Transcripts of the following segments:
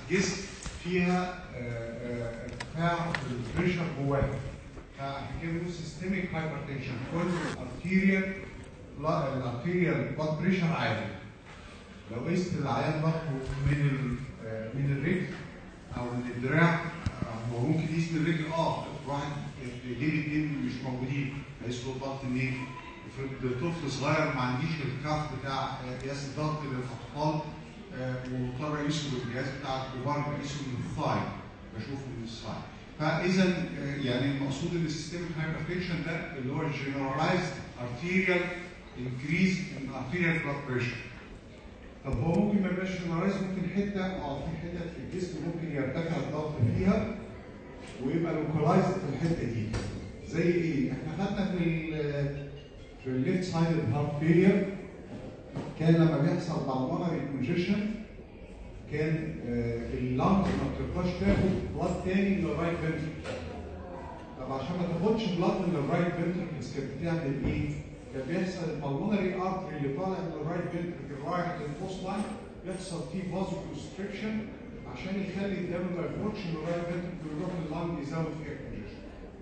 الجسم فيها آه، آه، ارتفاع في البريشر جواها فعشان كده بنقول سيستميك هايبرتنشن كل ارتيريال الارتيريال بلاد بريشر عالي لو قست العيان ضغطه من ال- آه، من الرجل او من الدراع آه، هو ممكن يقيس من الرجل اه واحد ايدين اتنين مش موجودين هيقيس له الضغط منين؟ افرض طفل صغير ما عنديش الكاف بتاع آه، قياس الضغط للاطفال آه، ومضطر اقيسه بالجهاز بتاع الكبار بقيسه من الثاي بشوفه من الثاي فاذا آه، يعني المقصود ان السيستميك هايبرتنشن ده اللي هو generalized arterial increase in arterial blood pressure طب هو ممكن ما يبقاش جنرالايز ممكن حته اه في حتت في الجسم ممكن يرتفع الضغط فيها ويبقى لوكالايزد في الحته دي زي ايه؟ احنا خدنا في ال في الليفت سايد هارت فيلير كان لما بيحصل بالمونري كونجيشن كان آه، اللنج ما بترضاش تاخد بلاد تاني من الرايت فنتركل طب عشان ما تاخدش بلاد من الرايت فنتركل كانت بتعمل ايه؟ كان بيحصل البلمونري ارتري اللي طالع من الرايت فنتركل رايح للبوست لاين يحصل فيه فازو كونستريكشن عشان يخلي الدم ما يخرجش من الرايت فنتركل ويروح لللنج يزود فيها كونجيشن.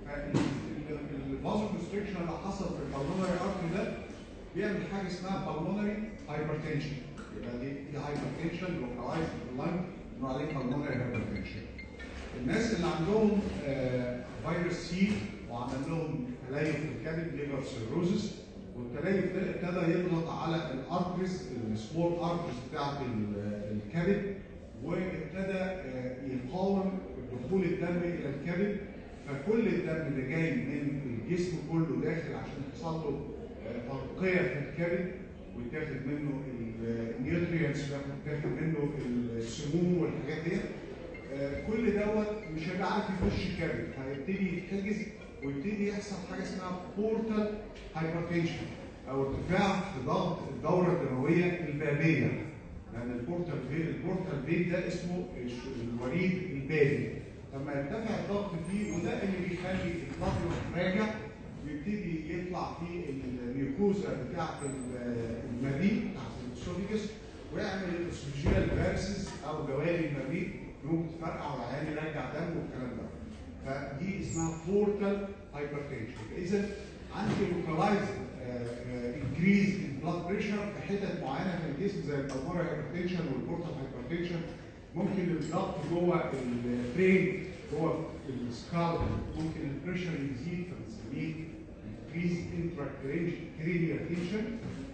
الفازو كونستريكشن اللي حصل في البلمونري ارتري ده بيعمل حاجه اسمها بالمونري هايبرتنشن يبقى دي دي هايبرتنشن لوكالايزد في اللنج بنقول عليه بالمونري هايبرتنشن. الناس اللي عندهم آه، فيروس سي وعمل لهم تليف في الكبد ليفر سيروزس والتليف ده ابتدى يضغط على الارتريز السمول ارتريز بتاعت ال- الكبد وابتدى آه، يقاوم دخول الدم الى الكبد فكل الدم اللي جاي من الجسم كله داخل عشان يحصل له آه، تنقيه في الكبد ويتاخد منه النيوترينتس ويتاخد منه السموم والحاجات ديت آه، كل دوت مش هيبقى عارف يخش الكبد هيبتدي يتحجز ويبتدي يحصل حاجه اسمها بورتال هايبرتنشن او ارتفاع في ضغط الدوره الدمويه البابيه لان البورتال فين البورتال فين ده اسمه الش- الوريد البابي لما يرتفع الضغط فيه وده اللي بيخلي الضغط راجع ويبتدي يطلع فيه الميوكوزا بتاعت ال- المريء بتاعت الاسوفيجس ويعمل الاسوفيجيال فيرسز او دوالي المريء يقوم تفرقع والعيان يرجع دم والكلام ده فدي اسمها بورتال هايبرتنشن اذا عندي لوكالايزد انكريز ان بلاد بريشر في حتت معينه في الجسم زي البلمونري هايبرتنشن والبورتال هايبرتنشن ممكن الضغط جوه البرين جوه السكالب ممكن البريشر يزيد فبنسميه increase intracranial tension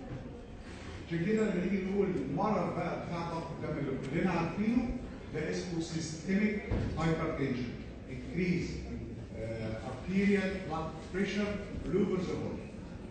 عشان كده لما نيجي نقول المرض بقى بتاع ضغط الدم اللي كلنا عارفينه ده اسمه systemic hypertension increase uh, arterial blood pressure all over the body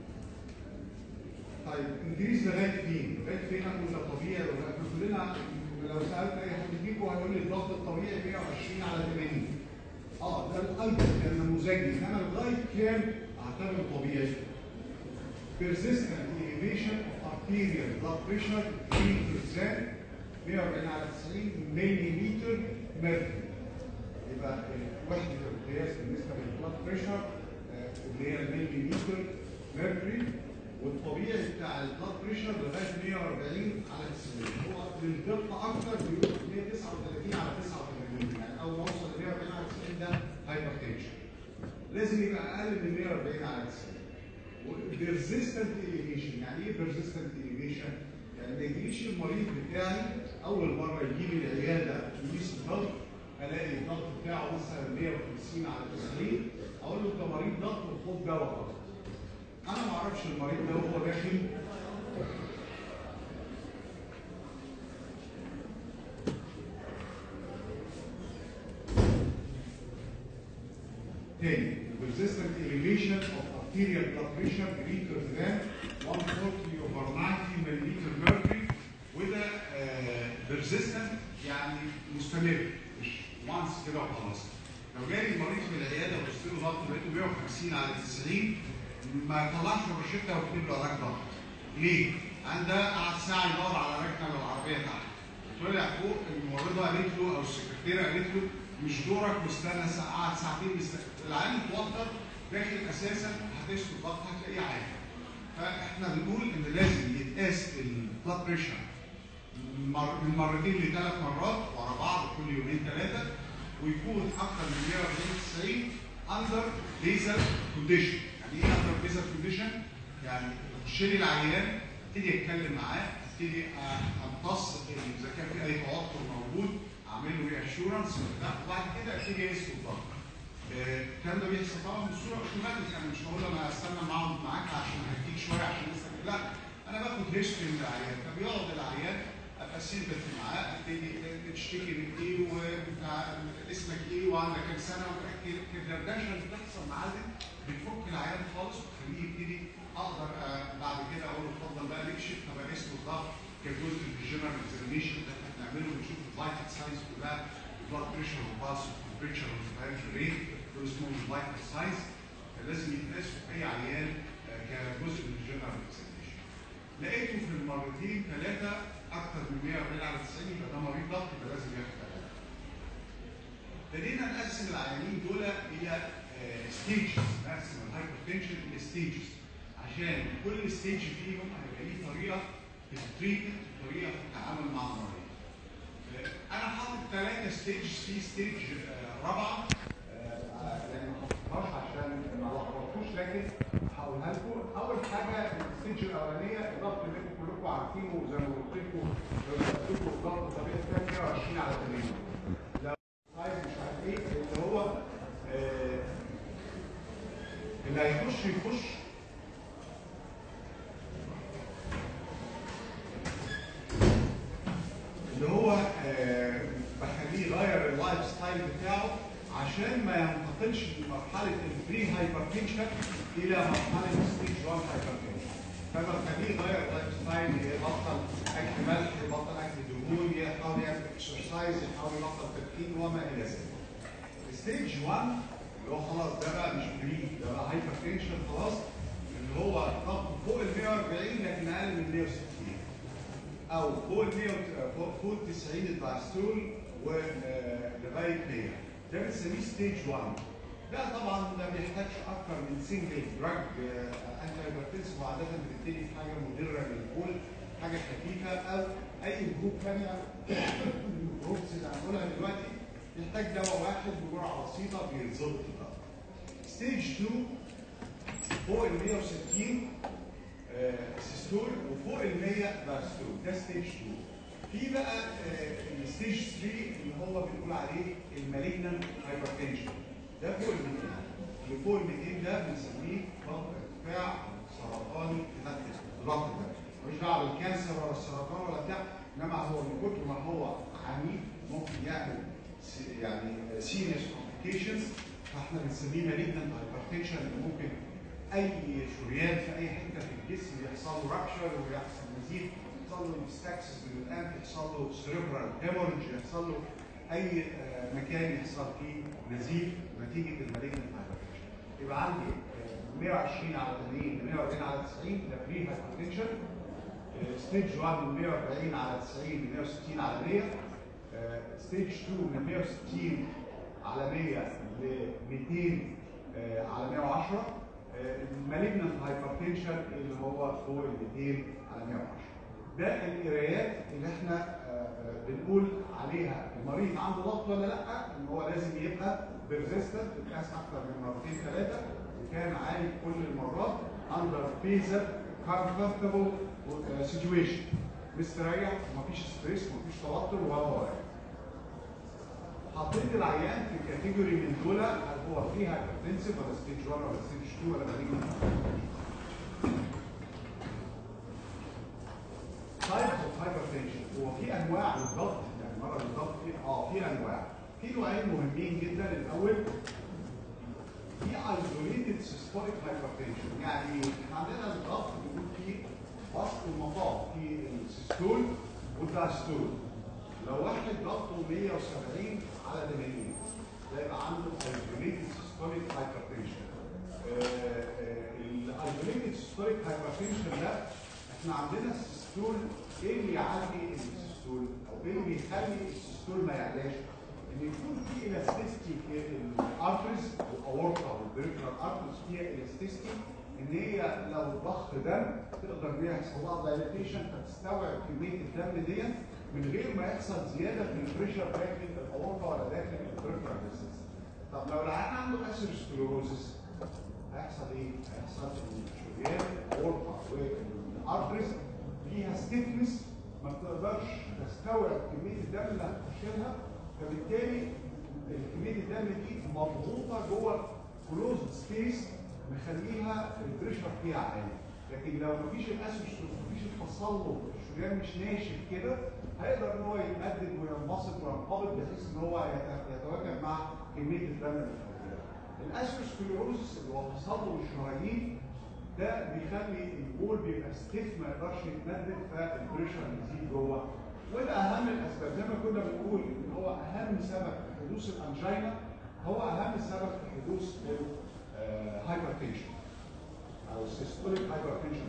طيب انكريز لغايه فين؟ لغايه فين اقول ده طبيعي ولا لا؟ كلنا لو سالت اي حد فيكم هيقول لي الضغط الطبيعي 120 على 80 اه ده الايضا كان نموذجي انما لغايه كام اعتبر طبيعي؟ persistent elevation of arterial blood pressure greater than 140 على 90 ملي mercury يبقى آه، وحده القياس بالنسبه للبلاد بريشر اللي هي الملي mercury والطبيعي بتاع البلاد بريشر لغايه 140 على 90 هو للدقه اكتر بيقول 139 على 89 يعني اول ما اوصل ل 140 على 90 ده هايبرتنشن لازم يبقى اقل من 140 على 90 persistent elevation يعني ايه persistent elevation؟ يعني ما يجيليش المريض بتاعي اول مره يجي لي العياده يقيس الضغط الاقي الضغط بتاعه مثلا 150 على 90 اقول له انت مريض ضغط وخد دواء ضغط. انا ما اعرفش المريض ده وهو داخل تاني persistent elevation of arterial blood pressure greater than 140 over 90 millimeter mercury وده آه، persistent يعني مستمر مش وانس كده وخلاص لو جالي المريض في العياده وبص له ضغط لقيته 150 على 90 ما يطلعش روشته ويكتب له علاج ضغط ليه؟ عند ده قعد ساعه يدور على ركنه للعربيه تحت طلع فوق الممرضه قالت له او السكرتيره قالت له مش دورك واستنى ساعه قعد ساعتين مستنى العيان متوتر داخل اساسا هتقيس له الضغط هتلاقيه عالي فاحنا بنقول ان لازم يتقاس البلاد بريشر مر- من مرتين لثلاث مرات ورا بعض كل يومين ثلاثه ويكون اكثر من 140 90 اندر ليزر كونديشن يعني ايه اندر ليزر كونديشن؟ يعني تشيل العيان ابتدي اتكلم معاه ابتدي امتص اذا كان في اي توتر موجود اعمل له ري اشورنس وبعد كده ابتدي اقيس الضغط آه، الكلام ده بيحصل طبعا بصوره اوتوماتيك انا مش هقول انا استنى معاهم معاك عشان هديك شويه عشان لسه لا انا باخد هيستوري من العيان فبيقعد العيان ابقى سيمبث معاه ابتدي تشتكي من ايه وبتاع اسمك ايه وعندك كام سنه الدردشه اللي بتحصل معاه دي بتفك العيان خالص وتخليه يبتدي اقدر آه، بعد كده اقول له اتفضل بقى نكشف فبقيس له الضغط كجزء من الجنرال اكزامينشن اللي احنا بنعمله بنشوف الفايتال ساينز كلها البلاد بريشر والبالس والتمبريتشر والريسبيراتوري ريت دول اسمهم الفايتال ساينز لازم يتقاسوا في اي عيان آه، كجزء من الجنرال اكزامينشن لقيته في المرتين ثلاثه اكثر من 140 على 90 يبقى ده مريض ضغط يبقى لازم ياخد علاج. ابتدينا نقسم العيانين دول الى ستيجز نقسم الهايبرتنشن الى ستيجز عشان كل ستيج فيهم هيبقى ليه طريقه في التريتمنت وطريقه في التعامل مع المريض. آه، انا حاطط ثلاثه ستيج في ستيج آه، رابعه آه، يعني ما حطيتهاش عشان ما لخبطوش لكن هقولها لكم اول حاجه الستيج الاولانيه الضغط اللي انتم كلكم عارفينه زي ما قلت لكم لو قلت لكم الضغط الطبيعي بتاعي 120 على 80 لو عايز مش عارف ايه اللي هو آه، اللي هيخش يخش اللي هو آه، بخليه يغير اللايف ستايل بتاعه عشان ما ينتقلش من مرحله البري هايبرتنشن الى مرحله ستيج 1 هايبرتنشن فبخليه يغير اللايف ستايل يبطل اكل ملح يبطل اكل دهون يحاول يعمل اكسرسايز يحاول يبطل تدخين وما الى ذلك. ستيج 1 اللي هو خلاص ده بقى مش بري ده بقى هايبرتنشن خلاص اللي هو ضغط فوق ال 140 لكن اقل من 160 او فوق ال 100 فوق فوق 90 الدايستول ولغايه 100 ده بنسميه ستيج 1 ده طبعا ما بيحتاجش اكتر من سنجل دراج انتي هايبرتنسيف وعاده بتبتدي في حاجه مدره للبول حاجه خفيفه او اي جروب ثانيه جروبس اللي هنقولها دلوقتي يحتاج دواء واحد بجرعه بسيطه بيظبط الضغط. ستيج 2 فوق ال 160 آه، سيستول وفوق ال 100 دايستول ده ستيج 2 في بقى آه، الستيج 3 اللي هو بنقول عليه المالجنان هايبرتنشن ده فوق ال 200 اللي فوق ال 200 ده بنسميه ضغط ارتفاع سرطاني تنفس ضغط ده مش دعوه بالكانسر ولا السرطان ولا بتاع انما هو من كتر ما هو عنيف ممكن يعمل س- يعني سيريس كومبليكيشنز فاحنا بنسميه مالجنان هايبرتنشن اللي ممكن اي شريان في اي حته في الجسم يحصل له رابشر ويحصل نزيف يحصل له ستاكسس من الانف يحصل له سيريبرال هيموريدج يحصل له اي آه، مكان يحصل فيه نزيف نتيجه المالجنت هايبرتنشن يبقى عندي آه، 120 على 80 ل 140 على 90 ده بري هايبرتنشن ستيج 1 من 140 على 90 ل 160 على 100 ستيج 2 من 160 على 100 ل 200 آه، على 110 المالجنت هايبرتنشن اللي هو فوق ال 200 على 110 ده القرايات اللي احنا آه، آه، بنقول عليها المريض عنده ضغط ولا لا ان هو لازم يبقى بيرزيستنت بتقاس اكتر من مرتين ثلاثه وكان عالي كل المرات اندر بيزر كومفورتبل سيتويشن مستريح ومفيش ستريس ومفيش توتر ولا ولا حطيت العيان في كاتيجوري من دول هل هو فيه هايبرتنسيف ولا ستيج 1 ولا ستيج 2 ولا مالجنت تايبس اوف هايبرتنشن هو في انواع للضغط يعني مرض الضغط في اه في انواع في نوعين مهمين جدا الاول في ايزوليتد سيستوليك هايبرتنشن يعني احنا عندنا الضغط بيكون فيه وسط المطاف في السيستول والدايستول لو واحد ضغطه 170 على 80 ده يبقى عنده ايزوليتد سيستوليك هايبرتنشن الايزوليتد سيستوليك هايبرتنشن ده احنا عندنا السيستول ايه اللي يعلي السيستول او ايه اللي بيخلي السيستول ما يعلاش ان يكون في الاستيستي في الارترز الاورطه والبريفرال ارترز فيها الاستيستي ان هي لو ضخ دم تقدر بيها يحصل لها دايليتيشن فتستوعب كميه الدم ديت من غير ما يحصل زياده في البريشر داخل الاورطه ولا داخل البريفرال فيسلز طب لو العيان عنده اسيروسكلوروزس هيحصل ايه؟ هيحصل ان الشريان الاورطه والارتريز فيها ستيفنس ما بتقدرش تستوعب كميه الدم اللي هتخش لها فبالتالي كميه الدم دي مضغوطه جوه كلوز سبيس مخليها البريشر فيها عالي لكن لو مفيش الاسوس مفيش التصلب الشريان مش ناشف كده هيقدر ان هو يتمدد وينبسط وينقبض بحيث ان هو يت- يتواكب مع كميه الدم اللي موجوده. الاسوسكليروزس اللي هو تصلب الشرايين ده بيخلي البول بيبقى ستيف ما يقدرش يتمدد فالبريشر يزيد جوه وده اهم الاسباب زي ما كنا بنقول ان هو اهم سبب في حدوث الانجينا هو اهم سبب في حدوث الهايبرتنشن او السيستوليك هايبرتنشن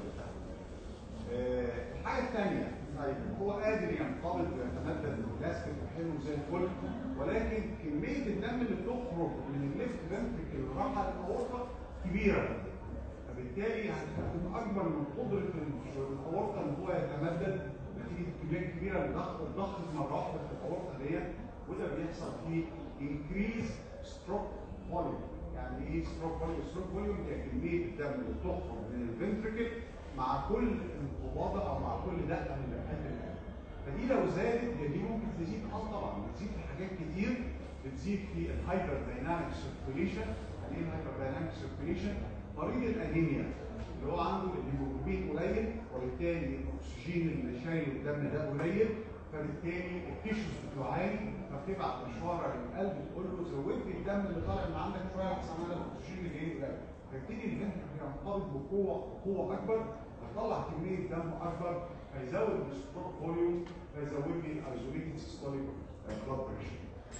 الحاجه الثانيه طيب هو قادر ينقبض ويتمدد ويلاستيك وحلو زي الفل ولكن كميه الدم اللي بتخرج من الليفت فنتريكل اللي رايحه للاورطه كبيره فبالتالي هتكون اكبر من قدره الاورطه ان هو يتمدد نتيجه الكميه الكبيره اللي ضغط ضغط مره واحده في الاورطه ديت وده بيحصل فيه انكريز ستروك فوليوم يعني ايه ستروك فوليوم؟ ستروك فوليوم هي كميه الدم اللي بتخرج من الفنتريكل مع كل انقباضه او مع كل دقه من دقات القلب فدي لو زادت هي دي ممكن تزيد اه طبعا بتزيد في حاجات كتير بتزيد في الهايبر دايناميك سيركيوليشن يعني ايه الهايبر دايناميك سيركيوليشن؟ مريض الانيميا اللي هو عنده الهيموجلوبين قليل وبالتالي الاكسجين اللي شايله الدم ده قليل فبالتالي التيشوز بتعاني فبتبعت اشاره للقلب تقول له زود لي الدم اللي طالع من عندك شويه احسن من الاكسجين اللي جاي قليل فيبتدي الفنتركل ينقبض بقوه بقوه اكبر هيطلع كميه دم اكبر فيزود الستروك فوليوم فيزود لي الايزوليتد سيستوليك بلاد بريشر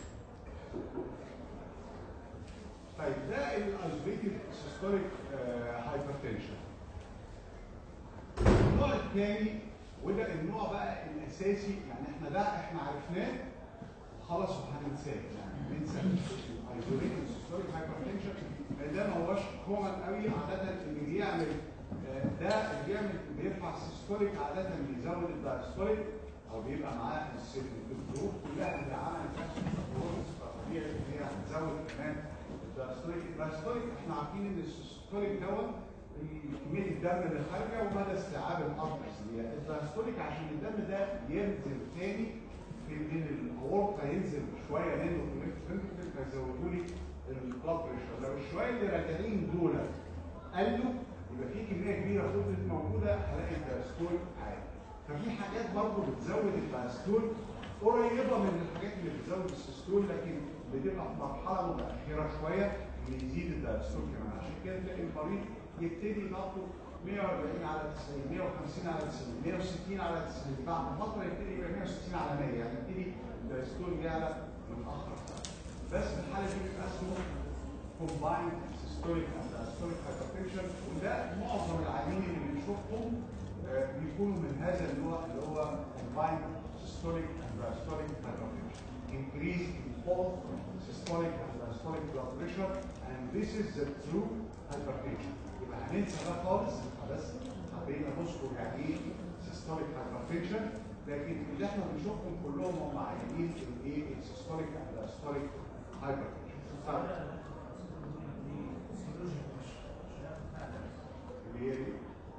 طيب ده الايزوليتد سيستوليك هايبرتنشن النوع الثاني وده النوع بقى الاساسي يعني احنا ده احنا عرفناه خلاص وهننساه يعني ننسى الايزوليتد سيستوليك هايبرتنشن ده ما هوش كومن قوي عاده اللي بيعمل آه، ده اللي بيعمل بيرفع السيستوليك عاده بيزود الدايستوليك او بيبقى معاه الظروف كلها اللي عملت طبيعي ان هي هتزود كمان الدايستوليك الدايستوليك احنا عارفين ان السيستوليك دوت كميه الدم اللي خارجه ومدى استيعاب الارترز الدايستوليك عشان الدم ده ينزل تاني في من الاورطه ينزل شويه منه في الليفت فنتركل فيزودوا لي البلاد بريشر لو الشويه اللي راجعين دول قالوا يبقى في كميه كبيره فضلت موجوده هلاقي الدايستول عالي ففي حاجات برضه بتزود الدايستول قريبه من الحاجات اللي بتزود السيستول لكن بتبقى في مرحله متاخره شويه اللي يزيد الدايستول كمان عشان كده تلاقي المريض يبتدي ضغطه 140 على 90 150 على 90 160 على 90 بعد فتره يبتدي يبقى 160 على 100 يعني يبتدي الدايستول يعلى متاخر بس في الحاله دي بيبقى اسمه combined systolic and diastolic hypertension وده معظم العيانين اللي بنشوفهم آه، بيكونوا من هذا النوع اللي هو combined systolic and diastolic hypertension. Increase in both systolic and diastolic blood pressure and this is the true hypertension. يبقى هننسى ده خالص بس حبينا نذكر يعني ايه systolic hypertension لكن اللي احنا بنشوفهم كلهم هم عيانين الايه السيستوليك and diastolic hypertension. طيب اللي هي دي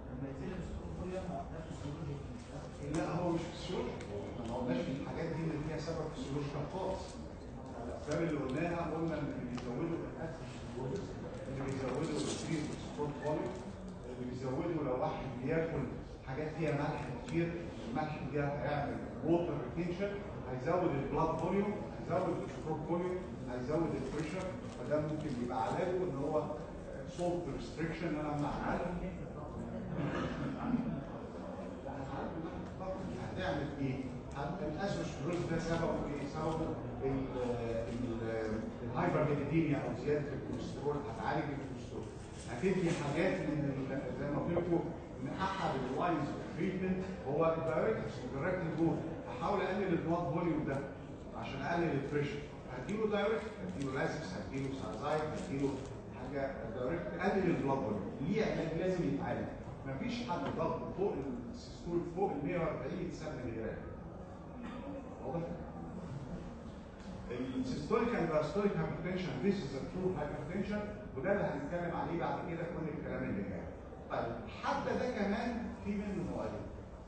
لا هو مش فسيولوجي احنا ما قلناش في الحاجات دي اللي فيها سبب فسيولوجيكال خالص الاسباب اللي قلناها قلنا ان اللي بيزودوا الاكل اللي بيزودوا الكريم سبورت فوليوم اللي بيزودوا لو واحد بياكل حاجات فيها ملح كتير الملح ده هيعمل ووتر ريتنشن هيزود البلاد فوليوم هيزود الستروك فوليوم هيزود البريشر فده ممكن يبقى علاجه ان هو سولت ريستريكشن انا امنع الملح هتعمل ايه؟ الاسوسكلوز ده سببه ايه؟ سببه الهايبرليبيديميا او زياده الكوليسترول هتعالج الكوليسترول هتدي حاجات من ال- زي ما قلت لكم ان احد اللاينز تريتمنت هو الدايركتس الدايركت جول هحاول اقلل البلاد فوليوم ده عشان اقلل البريشر هديله دايركت هديله لازكس هديله سازايد هديله حاجه دايركت تقلل البلاد فوليوم ليه علاج لازم يتعالج مفيش حد ضغط فوق السيستول فوق ال 140 يتسمى غير السيستوليك اند باستوليك هايبرتنشن ذيس از ترو هايبرتنشن وده اللي هنتكلم عليه بعد كده كل الكلام اللي جاي. طيب حتى ده كمان في منه نوعين.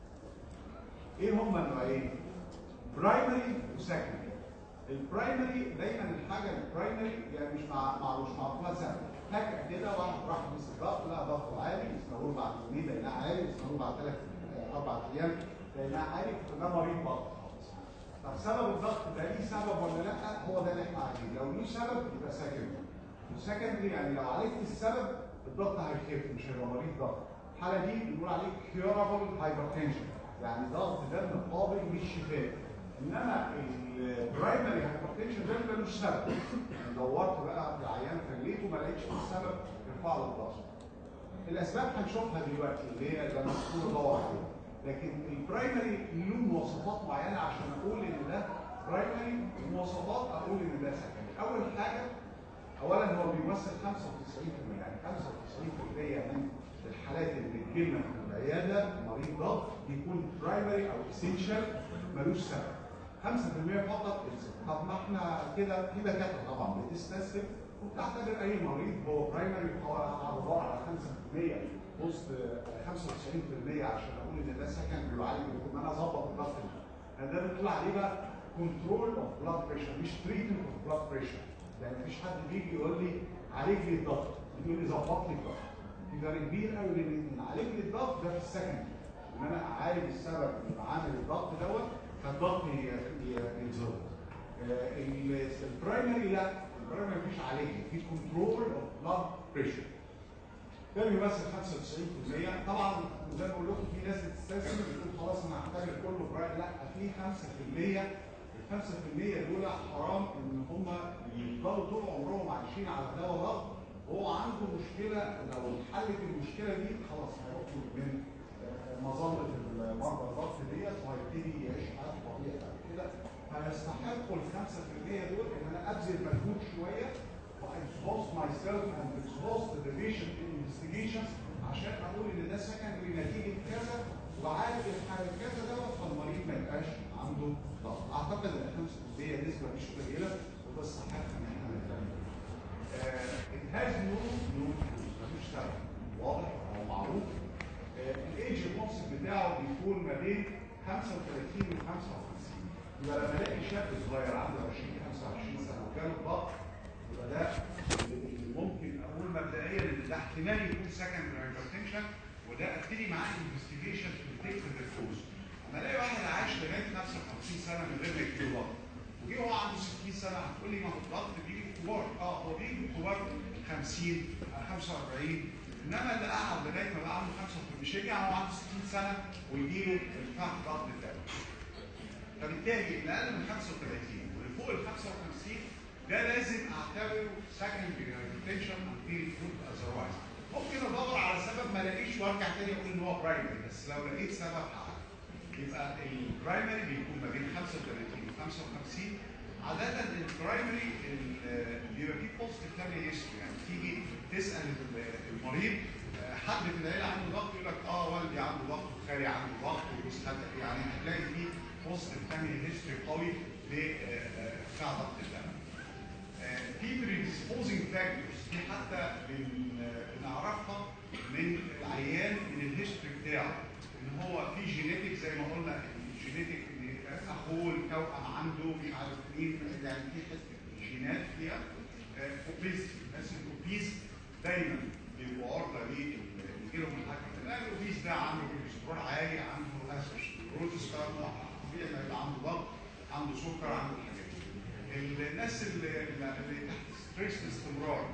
ايه هما النوعين؟ برايمري وسكندري. البرايمري دايما الحاجه البرايمري يعني مش مع مع مش معروفه سنه. فجاه كده واحد راح يقيس الضغط لا ضغطه عالي يسمعوه بعد يومين لقيناه عالي يسمعوه بعد ثلاث اربع ايام لقيناه عالي فده مريض ضغط خالص. طب سبب الضغط ده ليه سبب ولا لا؟ هو ده اللي احنا عايزينه، لو ليه سبب يبقى سكندري. وسكندري يعني لو عالجت السبب الضغط هيخف مش هيبقى مريض ضغط. الحاله دي بنقول عليه كيورابل هايبرتنشن يعني ضغط دم قابل للشفاء. انما البرايمري هايبرتنشن ده ملوش سبب. يعني دورت بقى في العيان خليته ما لقيتش السبب يرفع له الضغط. الاسباب هنشوفها دلوقتي اللي هي اللي المفروض ادور عليها. لكن البرايمري له مواصفات معينه عشان اقول ان ده برايمري مواصفات اقول ان ده سكندري. اول حاجه اولا هو بيمثل 95% يعني 95% من الحالات اللي بتجي لنا في العياده مريض ضغط بيكون برايمري او اسينشال ملوش سبب. 5% فقط طب ما احنا كده في دكاتره طبعا بتستسلم وبتعتبر اي مريض هو برايمري هو عباره على 5% وسط 95% عشان اقول ان ده سكندري وعالي ويكون انا اظبط الضغط ده. ده بنقول عليه بقى كنترول اوف بلاد بريشر مش تريتمنت اوف بلاد بريشر. يعني مفيش حد بيجي يقول لي عالج لي الضغط يقول لي ظبط لي الضغط. في فرق كبير قوي بين الاثنين عالج لي الضغط ده في السكندري. ان انا اعالج السبب اللي عامل الضغط دوت فالضغط يتظبط. البرايمري لا البرايمري مفيش عالج في كنترول اوف بلاد بريشر. ده بيمثل 95% طبعا زي ما بقول لكم في ناس بتستسلم بتقول خلاص انا هعتبر كله برايمري لا في 5% ال 5% دول حرام ان هم يفضلوا طول عمرهم عايشين على دواء ضغط وهو عنده مشكله لو اتحلت المشكله دي خلاص هيخرج من مظله المرضى الضغط ديت وهيبتدي يعيش حياته طبيعيه بعد كده فيستحقوا ال 5% دول ان انا ابذل مجهود شويه واكسبوست ماي سيلف اند اكسبوست ذا بيشنت انفستيجيشنز عشان اقول ان ده سكندري نتيجه كذا وعالج الحاله كذا دوت فالمريض ما يبقاش عنده ضغط اعتقد ان 5% نسبه مش قليله وده الصحيح ان احنا نتكلم it has no no مفيش سبب واضح او معروف الايدج المنصب بتاعه بيكون ما بين 35 و 55 يبقى لما الاقي شاب صغير عنده 20 25 سنه وجاله ضغط يبقى ده اللي ممكن اقول مبدئيا ان ده احتمال يكون سكندري هايبرتنشن وده ابتدي معاه انفستيجيشن تو ديتكت ذا كوز اما الاقي واحد عايش لغايه 55 سنه من غير ما يجيله ضغط وجي هو عنده 60 سنه هتقول لي ما هو الضغط بيجي في الكبار اه هو بيجي في الكبار 50 45 انما اللي قعد لغايه ما بقى عنده 55 مش هيجي هو عنده 60 سنه ويجي له ارتفاع في ضغط الدم فبالتالي اللي اقل من 35 واللي فوق ال 55 ده لازم اعتبره سكندري هايبرتنشن until proved otherwise ممكن ادور على سبب ما الاقيش وارجع تاني اقول ان هو برايمري بس لو لقيت سبب هعالج يبقى البرايمري بيكون ما بين 35 و 55 عادة البرايمري بيبقى فيه بوزيتيف فاميلي هيستوري يعني تيجي تسال المريض حد في العيله عنده ضغط يقول لك اه والدي عنده ضغط وخالي عنده ضغط وجوز خالتي يعني هتلاقي فيه بوزيتيف فاميلي هيستوري قوي لارتفاع ضغط الدم. في بريديسبوزنج فاكتورز دي حتى بنعرفها من العيان من الهيستوري بتاعه ان هو في جينيتك زي ما قلنا الجينيتك اخوه التوأم عنده مش عارف مين يعني في حته جينات فيها اوبيز الناس الاوبيز دايما بيبقوا عرضه ليجيلهم الحاجه الاوبيز ده عنده كوليسترول عالي عنده اسوسكلوروزس طبيعي انه يبقى عنده ضغط عنده سكر عنده الحاجات دي الناس اللي, اللي تحت ستريس باستمرار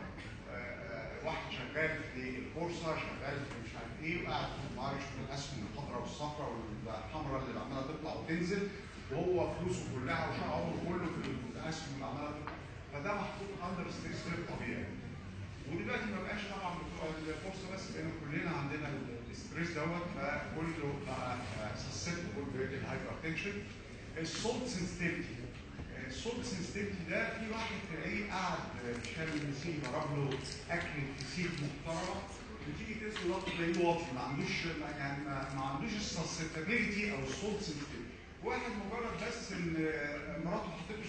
واحد شغال في البورصه شغال في مش عارف ايه وقاعد في معرفش في الاسهم الخضراء والصفراء والحمراء اللي عماله تطلع وتنزل وهو فلوسه كلها وشقى عمره كله في الاسهم اللي عماله تطلع فده محطوط اندر ستريس غير طبيعي ودلوقتي ما بقاش طبعا بتوع البورصه بس لان كلنا عندنا الستريس دوت فكله بقى سسبتبل بالهايبرتنشن السولت سنسيتيفيتي السولت سنسيتيفيتي ده في واحد تلاقيه قاعد شال النسيم ضرب له اكل كتير محترمه وتيجي تسال ضغط تلاقيه واطي ما عندوش يعني ما عندوش السسبتابيلتي او السولت سنسيتيفيتي واحد مجرد بس ان مراته حطت له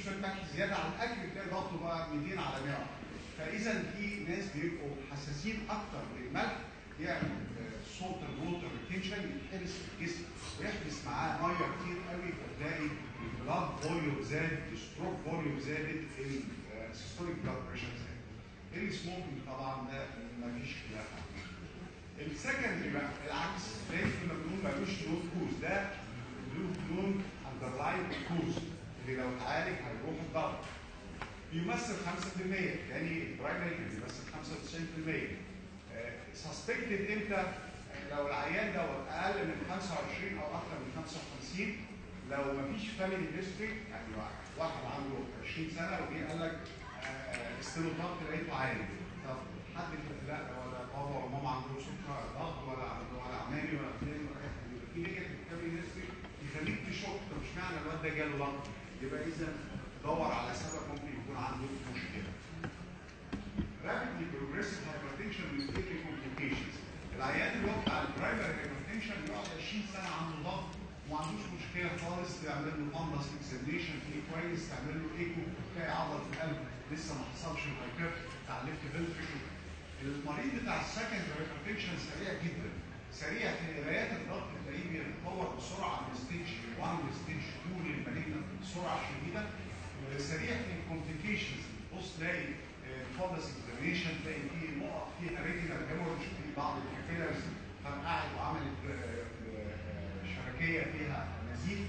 شويه ملح زياده على الاكل تلاقي ضغطه بقى 200 على 100 فاذا في ناس بيبقوا حساسين اكتر للملح يعمل صوت الووتر ريتنشن يتحبس في الجسم ويحبس معاه ميه كتير قوي فتلاقي البلاد فوليوم زاد الستروك فوليوم زادت السيستوليك بلاد بريشر زاد السموكينج طبعا ده مفيش خلاف عليه السكندري بقى العكس زي كنا بنقول ملوش لون كوز ده له لون اندرلاين كوز اللي لو اتعالج هيروح الضغط بيمثل 5% يعني البرايمري كان بيمثل 95% سسبكتد امتى؟ لو العيان ده اقل من 25 او اكثر من 55 لو مفيش فاميلي هيستوري يعني واحد عنده 20 سنه وجه قال لك استنوضغط لقيته عالي طب حد لا ولا بابا ولا ماما عندهم سكر ضغط ولا عنده ولا عمامي ولا فلان ولا اي حاجه في نيجاتيف فاميلي هيستوري يخليك تشك طب اشمعنى الواد ده جاله ضغط يبقى اذا دور على سبب ممكن يكون عنده مشكله. rapidly progressive hypertension with early complications. العيان اللي هو بتاع البرايمري hypertension يقعد 20 سنه عنده ضغط وما عندوش مشكله خالص تعمل له امبلس اكزامينشن فيه كويس تعمل له ايكو تلاقي عضله القلب لسه ما حصلش الهايبر بتاع الليفت فنتريكل. المريض بتاع السكندري هايبرتنشن سريع جدا سريع في قرايات الضغط تلاقيه بيتطور بسرعه من ستيج 1 لستيج 2 للمالجنت بسرعه شديده سريع في الكومبليكيشنز بص تلاقي فولس اكزامينشن تلاقي فيه نقط فيها ريتينال هيموريدج في بعض الكابيلرز فرقعت وعملت شبكيه فيها نزيف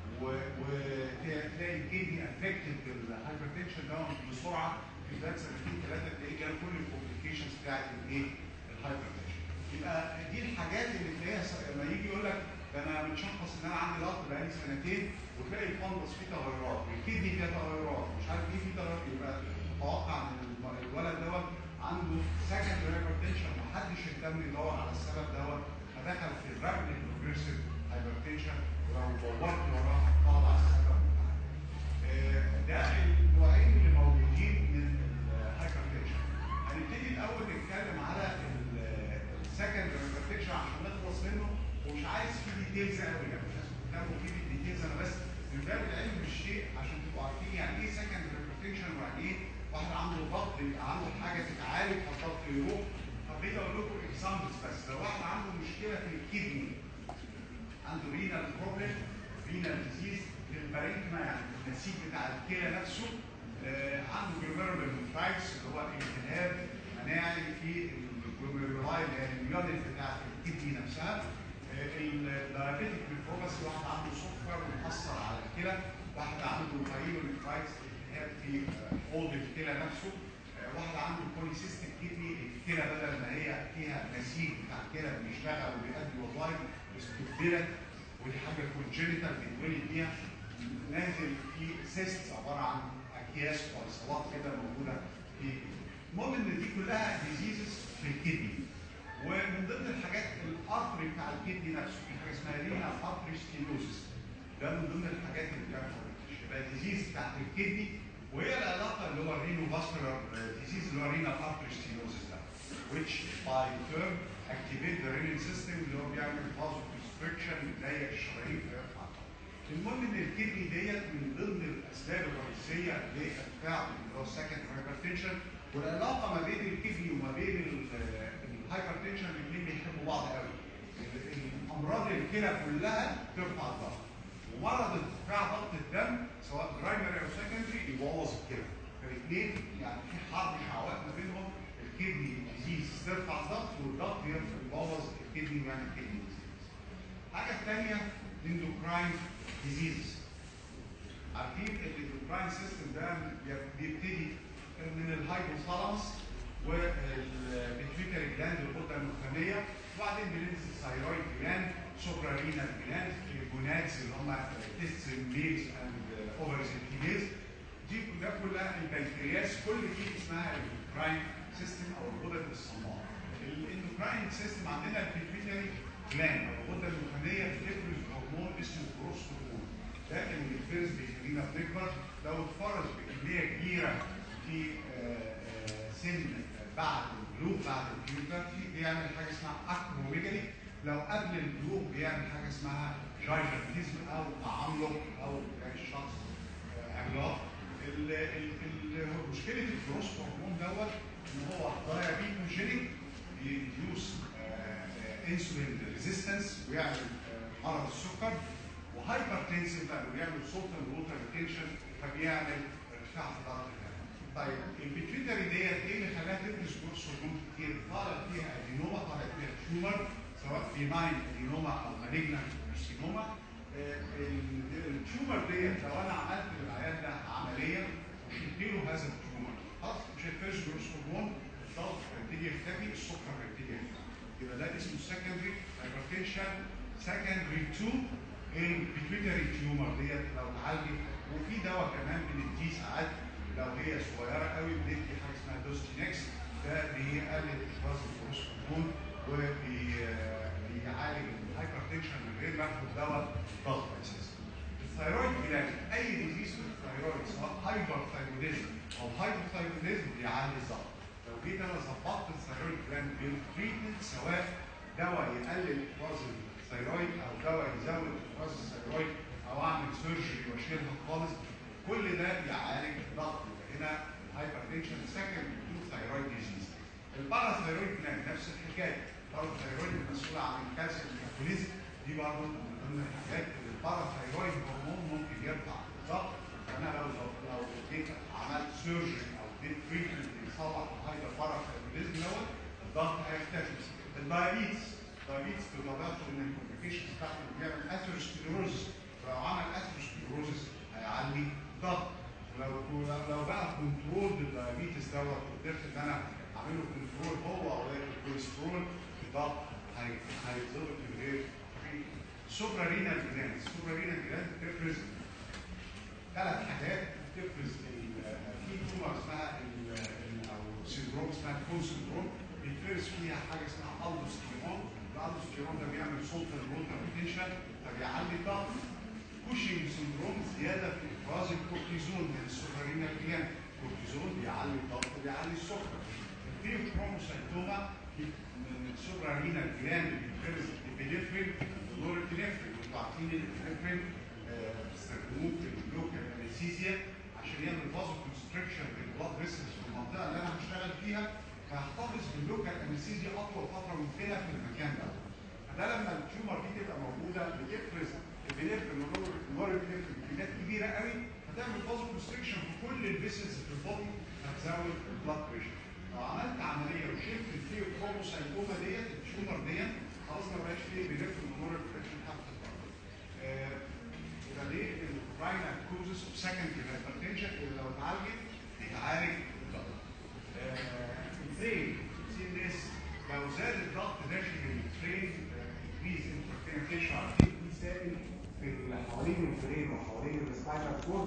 وتلاقي الكدني افكتد بالهايبرتنشن ده بسرعه في خلال سنتين ثلاثه تلاقيه جاب كل الكومبليكيشنز بتاعت الايه؟ الهايبرتنشن. يبقى دي الحاجات اللي تلاقيها لما يجي يقول لك ده انا متشخص ان انا عندي ضغط بقالي سنتين وتلاقي الفندس فيه تغيرات والكدني فيها تغيرات مش عارف ايه فيه تغيرات يبقى تتوقع ان الولد دوت عنده سكندري هايبرتنشن محدش اهتم يدور على السبب دوت فدخل في الرابيد بروجريسيف هايبرتنشن ولو دورت وراه هتطلع على السبب ده النوعين اللي موجودين من الهايبرتنشن هنبتدي الاول نتكلم على السكندري هايبرتنشن عشان نخلص منه ومش عايز فيه ديتيلز قوي يعني مش عايز تهتموا فيه بالديتيلز انا بس من باب العلم بالشيء عشان تبقوا عارفين يعني ايه سكندري هايبرتنشن ويعني ايه واحد عنده ضغط يبقى عنده حاجه تتعالج فالضغط يروح حبيت اقول لكم اكزامبلز بس لو واحد عنده مشكله في الكدني عنده رينال بروبلم رينال ديزيز البارينكما يعني النسيج بتاع الكلى نفسه آه عنده جلوميرولار نفرايتس اللي هو التهاب مناعي في الجلوميرولاي اليونت بتاعت الكدني نفسها الدايابيتيك نيفروباثي واحد عنده سكر ومأثر على الكلى واحد عنده بايلونيفرايتس التهاب في حوض الكلى نفسه واحد عنده بوليسيستيك كدني الكلى بدل ما هي فيها نسيج بتاع الكلى بيشتغل وبيأدي وظائف استبدلت ودي حاجه كونجنتال بيتولد بيها نازل في سيست عباره عن اكياس وصلات كده موجوده في المهم ان دي كلها ديزيزز في الكدني ومن ضمن الحاجات الارتري بتاع الكدني نفسه في حاجه اسمها رينا ارتري ستينوزس ده من ضمن الحاجات اللي بتعمل يبقى ديزيز بتاعت الكدني وهي العلاقه اللي هو الرينو فاسكولار ديزيز اللي هو رينا ارتري ستينوزس ده which by term activate the renal system اللي هو بيعمل vasoconstriction بيضيق الشرايين فيرفع المهم ان الكدني ديت من ضمن الاسباب الرئيسيه لارتفاع اللي هو السكند هايبرتنشن والعلاقه ما بين الكدني وما بين الهايبرتنشن الاثنين بيحبوا بعض قوي امراض الكلى كلها ترفع الضغط ومرض ارتفاع ضغط الدم سواء برايمري او سكندري يبوظ الكلى فالاثنين يعني في حرب شعوات ما بينهم الكدني ديزيز ترفع الضغط والضغط يبوظ الكدني ويعمل كدني ديزيز. الحاجه الثانيه الاندوكراين ديزيز. عارفين الاندوكراين سيستم ده بيبتدي من الهايبوثالاموس والبيتريكاري جلاند الغده المخنيه وبعدين بننزل الثايرويد جلاند سوبرا رينال جلاند الجونادز اللي هم تيست ميلز اند اوفرز الفيميلز دي ده كلها البنكرياس كل دي اسمها الاندوكراين سيستم او الغدد الصماء. الاندوكراين سيستم عندنا البيتريكاري جلاند او الغده المخنيه بتفرز هرمون اسمه بروستوكول. ده اللي بيتفرز بيخلينا بنكبر لو اتفرز بكميه كبيره في سن بعد البلوغ بعد البيوبرتي بيعمل حاجه اسمها اكروميجالي لو قبل البلوغ بيعمل حاجه اسمها جايجرتيزم او تعمق او الشخص عملاق مشكله الجروس هرمون دوت ان هو دايابيتوجينيك بيديوس انسولين ريزيستنس ويعمل آه، مرض السكر وهايبرتنسيف لانه بيعمل صوت الووتر ريتنشن فبيعمل ارتفاع في ضغط الدم. طيب البيتويتري ديت ايه اللي خلاها تفرز جروس هرمون كتير؟ طالع فيها ادينوما طالع فيها تيومر سواء بيناين ادينوما او مالجنانت كارسينوما التيومر ديت لو انا عملت للعيان ده عمليه وشلت له هذا التيومر خلاص مش هيفرز جروس هرمون الضغط هيبتدي يختفي السكر هيبتدي يختفي يبقى ده اسمه سكندري هايبرتنشن سكندري تو البيتويتري تيومر ديت لو اتعالجت وفي دواء كمان بنديه ساعات لو هي صغيره قوي بندي حاجه اسمها دوستينكس ده بيقلل افراز الجروس هرمون وبيعالج الهايبرتنشن من غير ما اخد دواء ضغط اساسا. الثايرويد جلاند اي ديزيز في الثايرويد سواء هايبر ثايروديزم او هايبوثايروديزم بيعلي الضغط. لو جيت انا ظبطت الثايرويد جلاند بالتريتمنت سواء دواء يقلل افراز الثايرويد او دواء يزود افراز الثايرويد او اعمل سيرجري واشيلها خالص كل ده يعالج الضغط يبقى هنا هايبرتنشن سكند تو ثايرويد ديزيز. الباراثايرويد جلاند نفس الحكايه الباراثايرويد المسؤول عن الكالسيوم ميتابوليزم دي برضه من ضمن الحاجات اللي الباراثايرويد هرمون ممكن يرفع الضغط فانا لو لو جيت عملت سيرجري او اديت تريتمنت يصلح هايبر باراثايرويدزم دوت الضغط هيختفي الدايابيتس الدايابيتس بطبيعته ان الكومبليكيشنز بتاعته بيعمل اثيروسكليروزس ولو عمل اثيروسكليروزس هيعلي الضغط ولو لو لو بقى كنترول الدايابيتس دوت قدرت ان انا اعمل له كنترول هو او الكوليسترول الضغط هي- هيتظبط من غير سوبرا رينال جلاند السوبرا رينال جلاند بتفرز ثلاث حاجات بتفرز ال- في تومر اسمها ال- ال- او سندروم اسمها كون سندروم بيتفرز فيها حاجه اسمها الدوستيرون الالدوستيرون ده بيعمل صوت الروتر ريتنشن فبيعلي الضغط كوشنج سندروم زياده في افراز الكورتيزون من السوبرينال جلاند الكورتيزون بيعلي الضغط بيعلي السكر الفيوكروموسايتوما من السوبرينال جلاند بيتفرز الابينفرين والنورابينفرين انتوا عارفين الابينفرين آه، بيستخدموه في اللوكال انستيزيا عشان يعمل فازو كونستريكشن في البلاد فيسلز في المنطقه اللي انا هشتغل فيها فهحتفظ باللوكال انستيزيا اطول فتره ممكنه في المكان ده فده لما التيومر دي تبقى موجوده بتفرز البنفرين والنورابينفرين بكميات كبيره قوي هتعمل فازو كونستريكشن في كل الفيسلز في البودي هتزود البلاد بريشر لو عملت عمليه وشلت الفيوكروموسايتوما ديت التيومر ديت خلاص ما بقاش فيه بنفرين والنورابينفرين تحت الضغط آه، يبقى ليه البرايمر كوزس اوف سكندري هايبرتنشن اللي لو اتعالجت بيتعالج الضغط. البرين سي الناس لو زاد الضغط داخل البرين انكريز انترفيرنشن عارفين في سائل في اللي حوالين البرين وحوالين السباينال كورد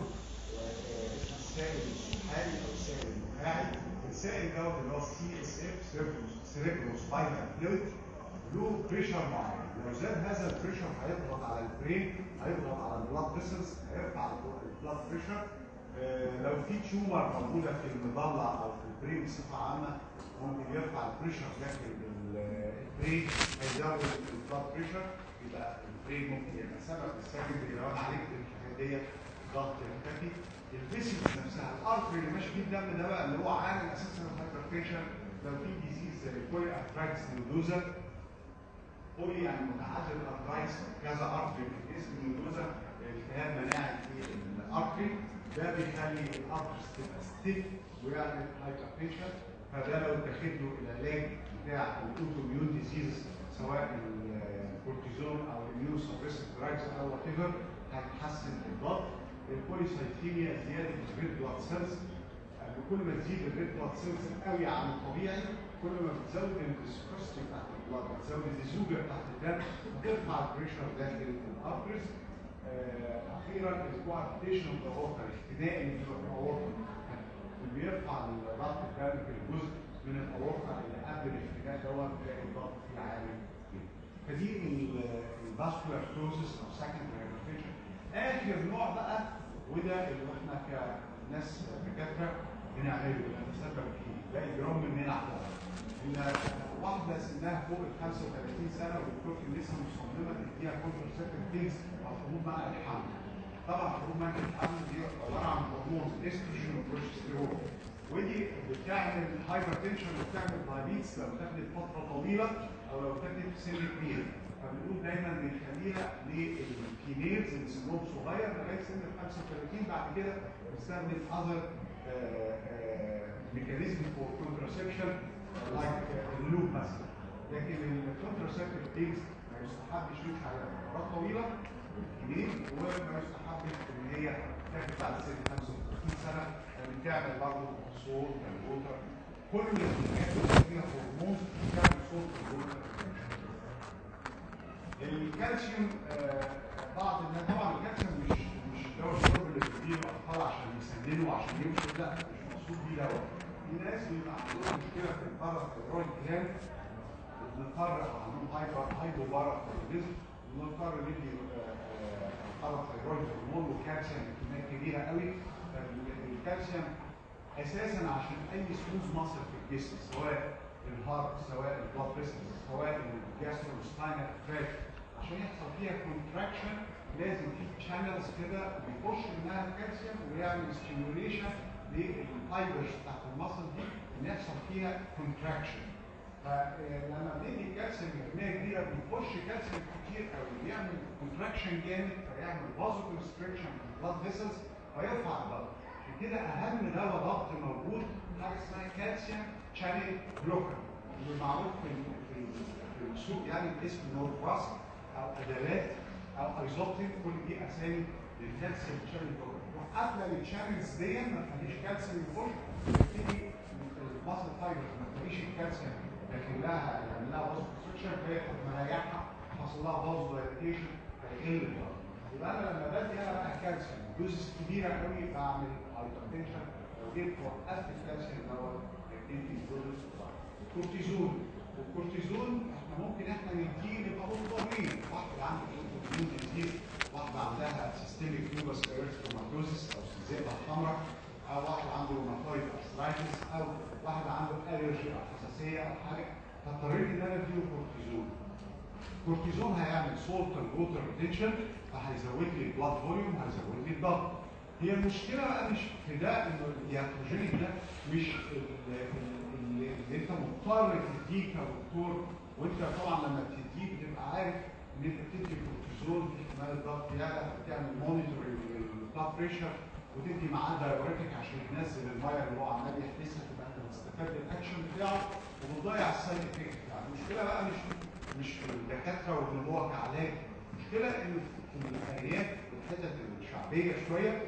السائل الحالي او السائل النخاعي السائل دوت اللي هو السي اس اف سيريبرو سباينال فلويد له بريشر معين لو زاد هذا البريشر هيضغط على البرين هيضغط على البلاد فيسلز هيرفع البلاد بريشر آه، لو في تيومر موجوده في المضلع او في البرين بصفه عامه ممكن يرفع البريشر داخل ال- البرين هيزود البلاد بريشر يبقى البرين ممكن يبقى سبب السكندري لو انا عالجت الحاجات ديت ضغط يختفي الفيسلز نفسها الارتري اللي ماشي فيه الدم ده بقى اللي هو عامل اساسا الهايبرتنشن لو في ديزيز زي الكولي ارثرايتس نودوزا قولي يعني متعدد الارترايتس كذا ارتري في الجسم نودوزا التهاب مناعي في الارتري ده بيخلي الارتريز تبقى ستيف ويعمل هايبرتنشن فده لو اتاخد له العلاج بتاع الاوتو ميون ديزيز سواء الكورتيزون او الاميون سبريسيف دراجز او وات ايفر هتحسن الضغط البوليسايثيميا زياده الريد بلاد سيلز كل ما تزيد الريد بلاد سيلز قوي عن الطبيعي كل ما بتزود الفيسكوستي بتاعت البلاد بتزود الزوجه بتاعت الدم بترفع البريشر داخل الارتريز آه، اخيرا الكوارتيشن اوف ذا ووتر اختناق الاورطه اللي بيرفع ضغط الدم في الجزء من الاورطه اللي قبل الاختناق دوت تلاقي الضغط فيه عالي جدا. فدي الفاسكولار كروزس او سكندري هايبرتنشن اخر نوع بقى وده اللي احنا كناس دكاتره بنعمله بنتسبب فيه ده اجرام مننا احنا ان واحده سنها فوق ال 35 سنه والدكتور لسه مصممه تديها كونتر سيرتيفيكتس او حبوب منع الحمل طبعا حبوب منع الحمل دي عباره عن هرمون استروجين وبروجستيرون ودي بتعمل هايبر تنشن وبتعمل دايبيتس لو تاخدت فتره طويله او لو تاخدت في سن كبير فبنقول دايما بنخليها للفيميلز اللي سنهم صغير لغايه سن ال 35 بعد كده بنستخدم اذر ميكانيزم فور كونتراسبشن لايك اللوب مثلا لكن الكونتراسبتيف بيلز ما يستحبش يمشي على فترات طويله كبير وما يستحبش ان هي تاخد بعد سن 35 سنه بتعمل برضه صوت كمبيوتر كل الحاجات اللي فيها هرمون بتعمل صوت كمبيوتر الكالسيوم آه، بعض الناس طبعا الكالسيوم مش مش دواء الشرب اللي بيديه الاطفال عشان يسندوا وعشان يمشوا لا مش مقصود بيه دواء في ناس بيبقى عندهم مشكله في البارا ثايرويد جلاند بنضطر عندهم هايبر هايبو بارا ثايرويدزم بنضطر ندي بارا ثايرويد هرمون وكالسيوم بكميات كبيره قوي الكالسيوم اساسا عشان اي سموث ماسل في الجسم سواء الهارت سواء البلاد فيسلز سواء الجاستروستاينال تراك عشان يحصل فيها كونتراكشن لازم في شانلز كده بيخش منها الكالسيوم ويعمل ستيميوليشن للفايبرز بتاعت المصل دي ان يحصل فيها كونتراكشن فلما بندي الكالسيوم بكميه كبيره بيخش كالسيوم كتير قوي بيعمل كونتراكشن جامد فيعمل فازو كونستريكشن في البلاد فيسلز فيرفع الضغط كده اهم دواء ضغط موجود حاجه اسمها كالسيوم شانل بلوكر اللي معروف في في في السوق يعني باسم نورفاس او ادوات او ايزوبتين كل دي اسامي للكالسيوم شانل بلوكر وقافله الشانلز دي ما تخليش كالسيوم يخش تبتدي المصل فايبر ما تخليش الكالسيوم لكن لها يعني لها باز كونستركشن فهي مريحها حصل لها باز دايليتيشن هيقل الضغط يبقى انا لما بدي انا بقى كالسيوم دوزز كبيره قوي بعمل هايبرتنشن لو جيت وقفت الكالسيوم دوت يديني دوزز كورتيزون والكورتيزون احنا ممكن احنا نديه نبقى مضطرين واحده عندها كورتيزون كتير واحده عندها سيستميك لوبس اريثروماتوزيس او زئبه حمراء او واحد عنده روماتويد ارثرايتس او واحد عنده الرجي او حساسيه او حاجه فاضطريت ان انا اديله كورتيزون الكورتيزون هيعمل سولت ووتر ريتنشن فهيزود لي البلاد فوليوم هيزود لي الضغط هي المشكله بقى مش في ده انه الياتروجينيك ده مش اللي انت مضطر تديه كدكتور وانت طبعا لما بتديه بتبقى عارف ان انت بتدي كورتيزون في احتمال الضغط يعلى بتعمل مونيتور للبلاد بريشر وتدي معاه دايوريتك عشان ينزل الميه اللي هو عمال يحبسها تبقى انت بتستفاد بالاكشن بتاعه وبتضيع السايد افكت بتاعه المشكله بقى مش مش في الدكاتره وان هو كعلاج المشكله ان في الارياف الحتت الشعبيه شويه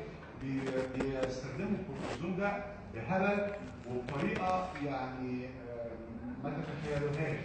بيستخدموا الكورتيزون ده بهبل وبطريقه يعني ما تتخيلوهاش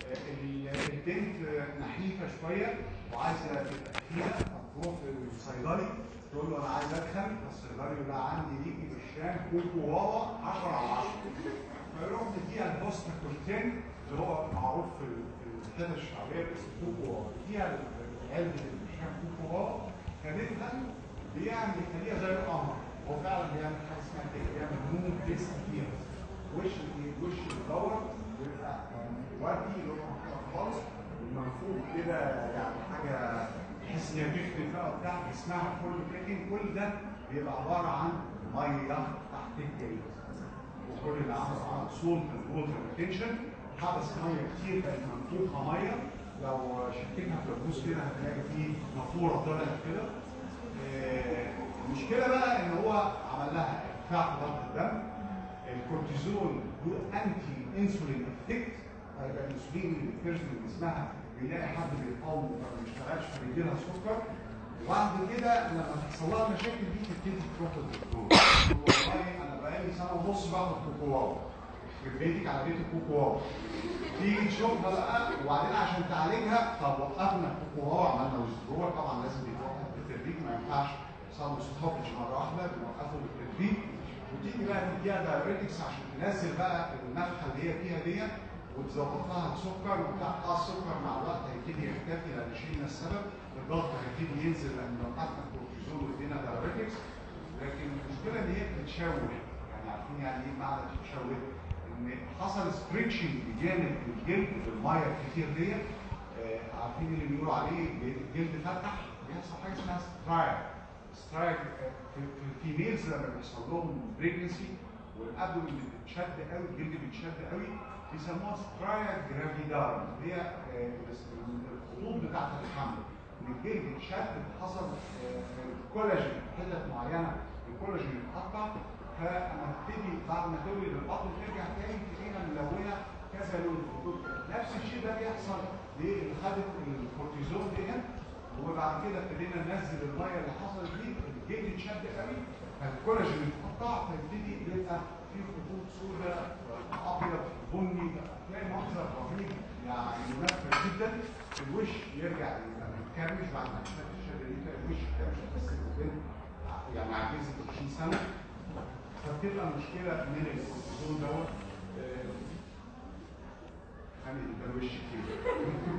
البنت نحيفه شويه وعايزه تبقى تخينه فتروح للصيدلي تقول له انا عايز ادخل الصيدلي يقول لها عندي ليكي بالشام كوكو واوا 10 على 10 فيروح مديها البوست كورتين اللي هو معروف في الحتت الشعبيه باسم كوكو واوا مديها علبه الشام كوكو واوا خدتها بيعمل يخليها زي القمر هو فعلا بيعمل حاجه اسمها كده بيعمل نون فيس كتير وش وش الدوره بيبقى وردي لونه خالص ومنفوخ كده يعني حاجه تحس ان هي بتكتب بقى بتاع اسمها كل بريكنج كل ده بيبقى عباره عن ميه تحت الجلد وكل اللي عمل عمل سولت ووتر ريتنشن حبس ميه كتير بقت منفوخه ميه لو شككها في البوس كده هتلاقي فيه نافوره طلعت كده المشكله بقى ان هو عمل لها ارتفاع في ضغط الدم الكورتيزون له انتي انسولين افكت هيبقى الانسولين اللي بيفرز من جسمها بيلاقي حد بيقاومه فما بيشتغلش فبيدي لها سكر وبعد كده لما تحصل لها مشاكل دي تبتدي تروح للدكتور والله انا بقالي سنه ونص باخد كوكو في بيتك على بيت الكوكو تيجي تشوفها بقى وبعدين عشان تعالجها طب وقفنا الكوكو عملنا ويزدرور طبعا لازم يتوقف بالتدريج ما ينفعش يحصل له ستوبج مره واحده بنوقفه بالتدريج وتيجي بقى تديها دايوريتكس عشان تنزل بقى النفخه اللي هي فيها ديت وتظبط لها السكر وبتاع السكر مع الوقت هيبتدي يختفي لان شيلنا السبب الضغط هيبتدي ينزل لان وقفنا الكورتيزون وادينا دايوريتكس لكن المشكله ان هي بتتشوه يعني عارفين يعني ايه معنى بتتشوه؟ ان حصل ستريتشنج جامد للجلد بالميه الكتير ديت آه عارفين اللي بيقولوا عليه الجلد فتح بيحصل حاجه اسمها سترايك سترايك في الفيميلز لما بيحصل لهم بريجنسي والابدومين بتتشد قوي الجلد بيتشد قوي بيسموها سترايا جرافيدار هي آه، الخطوط بتاعت الحمل ان الجلد اتشد حصل كولاجين حتت معينه الكولاجين اتقطع فاما تبتدي بعد ما تولد البطن ترجع تاني تلاقيها ملونه كذا لون خطوط كده. نفس الشيء ده بيحصل للي خدت الكورتيزون دي وبعد كده ابتدينا ننزل الميه اللي حصلت دي الجلد اتشد قوي فالكولاجين اتقطع فيبتدي يبقى في خطوط سوداء ابيض بني تلاقي منظر رهيب يعني منفر جدا الوش يرجع يبقى متكرمش بعد ما كانت الشده دي تلاقي الوش كرمش تحس ان البنت يعني عجزت 20 سنه فبتبقى مشكله من الكورتيزون دوت آه، يعني ده الوش كتير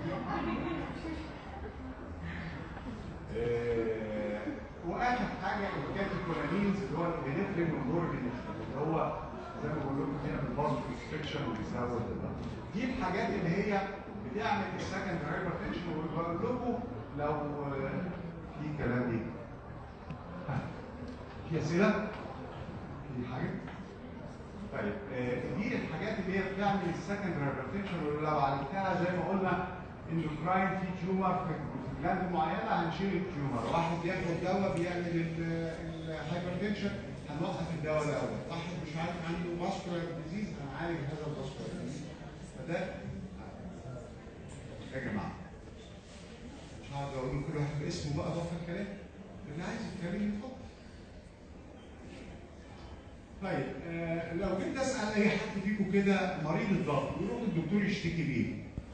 آه، واخر حاجه الكاتيكولامينز اللي هو البنفرين والبورفين اللي هو زي ما بقول لكم كده بالبازل كونستريكشن وبيزود الضغط. دي الحاجات اللي هي بتعمل السكند هايبرتنشن وبقول لكم لو آه، في كلام ايه؟ ها، في اسئله؟ في حاجه؟ طيب آه، دي الحاجات اللي هي بتعمل السكند هايبرتنشن ولو عالجتها زي ما قلنا اندوكراين في تيومر في جلاند معينه هنشيل التيومر واحد بياخد دواء بيعمل الهايبرتنشن هنوقف الدواء الاول واحد مش عارف عنده ماسكولار ديزيز هنعالج هذا الماسكولار ديزيز فده يا جماعه مش هقعد اقول كل واحد باسمه بقى ضاف الكلام اللي عايز يتكلم يتفضل طيب آه لو جيت اسال اي حد فيكم كده مريض الضغط يروح الدكتور يشتكي بيه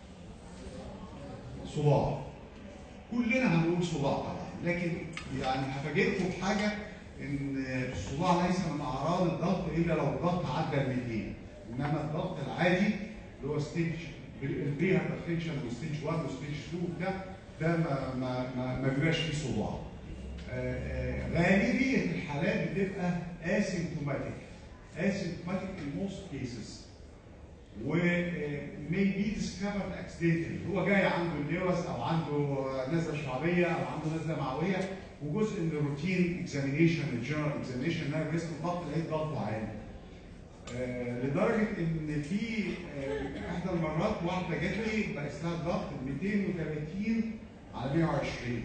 صداع كلنا هنقول صداع طبعا لكن يعني هفاجئكم بحاجه ان الصداع ليس من اعراض الضغط الا لو الضغط عدى ال 200 انما الضغط العادي اللي هو ستيج البري هايبرتنشن وستيج 1 وستيج 2 ده ده ما ما ما, ما بيبقاش فيه صداع. آه، آه، غالبيه الحالات بتبقى اسيمتوماتيك اسيمتوماتيك in most cases و may be discovered accidentally هو جاي عنده الليوس او عنده نزله شعبيه او عنده نزله معويه وجزء من الروتين اكزامينيشن الجنرال اكزامينيشن ان انا جسم الضغط لقيت ضغطه عالي آه، لدرجه ان في آه، احدى المرات واحده جات لي بقيس لها الضغط 230 على 120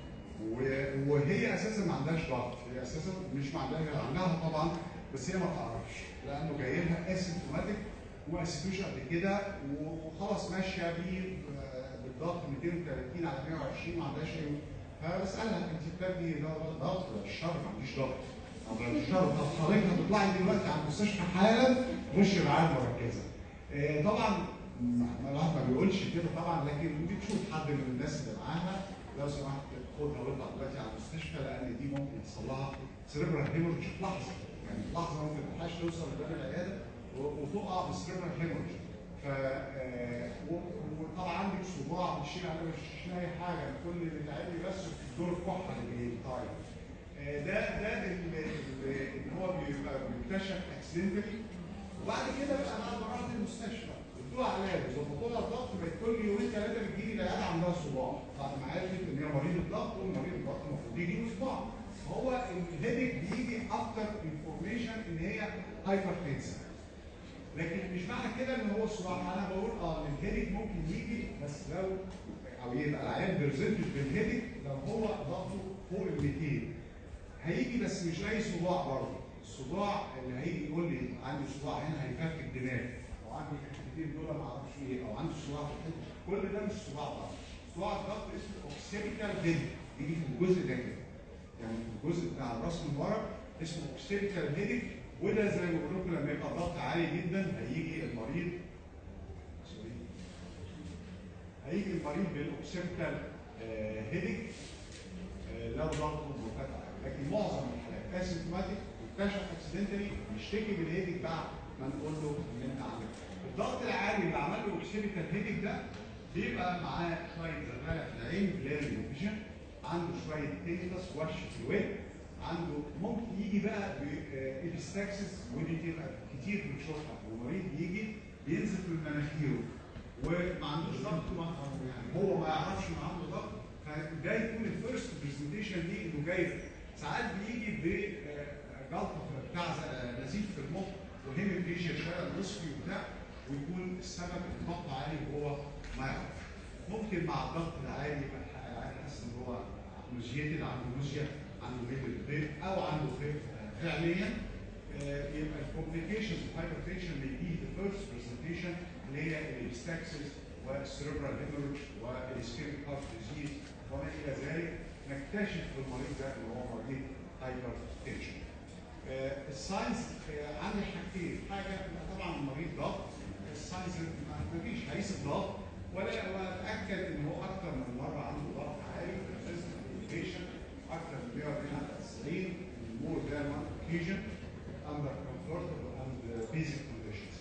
و- وهي اساسا ما عندهاش ضغط هي اساسا مش ما عندها عندها طبعا بس هي ما تعرفش لانه جاي لها اسيمتوماتيك وما قستوش قبل كده وخلاص ماشيه بيه ب- بالضغط 230 على 120 ما عندهاش اي فبسالها انت بتاخدي ده- ضغط ولا الشر ما عنديش ضغط او لو الشر طب حضرتك هتطلعي دلوقتي على المستشفى حالا خش رعايه مركزه آه، طبعا ما- الواحد ما بيقولش كده طبعا لكن بتشوف حد من الناس اللي معاها لو سمحت خدها واطلع دلوقتي على المستشفى لان دي ممكن يحصل لها سيربرال هيموريدج في لحظه يعني في لحظه ممكن ما تلحقش توصل لباب العياده و- وتقع بالسيربرال هيموريدج ف آه، و- وطبعا عندك صداع بتشيل انا مش شايل اي حاجه كل اللي تعبني بس في دور الكحه اللي بيطير آه، ده ده ال- ال- اللي هو بيبقى بيكتشف اكسيدنتالي وبعد كده بقى بعد ما رحت المستشفى ادوها علاج ظبطوا لها الضغط بقت كل يومين ثلاثه بتجيلي العياده عندها صداع بعد ما عرفت ان هي مريض الضغط والمريض الضغط المفروض يجي له صداع هو الهيدك بيجي افتر انفورميشن ان هي هايبر لكن مش معنى كده ان هو الصداع انا بقول اه ان الهيدك ممكن يجي بس لو او يبقى العيان بريزنتد بالهيدك لو هو ضغطه فوق ال 200 هيجي بس مش لاقي صداع برضه الصداع اللي هيجي يقول لي عندي صداع هنا هيفك الدماغ او عندي الحتتين دول ما اعرفش ايه او عندي صداع في الحته كل ده مش صداع ضغط صداع الضغط اسمه اوكسيبيتال هيد يجي في الجزء ده كده يعني في الجزء بتاع الراس من ورا اسمه اوكسيبيتال هيدك وده زي ما بقول لكم لما يبقى الضغط عالي جدا هيجي المريض سوري. هيجي المريض بالاوكسيبيتال هيدك لو ضغطه مرتفع لكن معظم الحالات اسيمتوماتيك واكتشف اكسيدنتالي بيشتكي بالهيدك بعد ما نقول له ان انت عندك الضغط العالي اللي عمل له اوكسيبيتال هيدك ده بيبقى معاه شويه زغاله في العين بلاري فيجن عنده شويه تيتس وش في الود عنده ممكن يجي بقى بإبستاكسس ودي تبقى كتير بنشوفها والمريض يجي بينزل في مناخيره وما عندوش ضغط ما- يعني هو ما يعرفش ان عنده ضغط فده يكون الفيرست برزنتيشن ليه انه جاي ساعات بيجي بجلطه بتاع ز- نزيف في المخ وهيميبليجيا شلل نصفي وبتاع ويكون السبب الضغط عالي وهو ما يعرف. ممكن مع الضغط العالي يبقى العيان حاسس ان هو نوزيتد عنده نوزيا عنده ميدل فيب او عنده فيب فعليا آه، يبقى الكومبليكيشنز الهايبرتنشن اللي دي ذا فيرست برزنتيشن اللي هي الستاكسس والسيربرال هيموريج والاسكيميك هارت ديزيز وما الى ذلك نكتشف في المريض ده ان هو مريض هايبرتنشن. الساينس عندي حاجتين حاجه طبعا المريض ضغط الساينس ما فيش هيقيس الضغط ولا واتاكد ان هو اكثر من مره عنده ضغط عالي في اكثر من 140 على 90 more than one occasion under comfortable and basic conditions.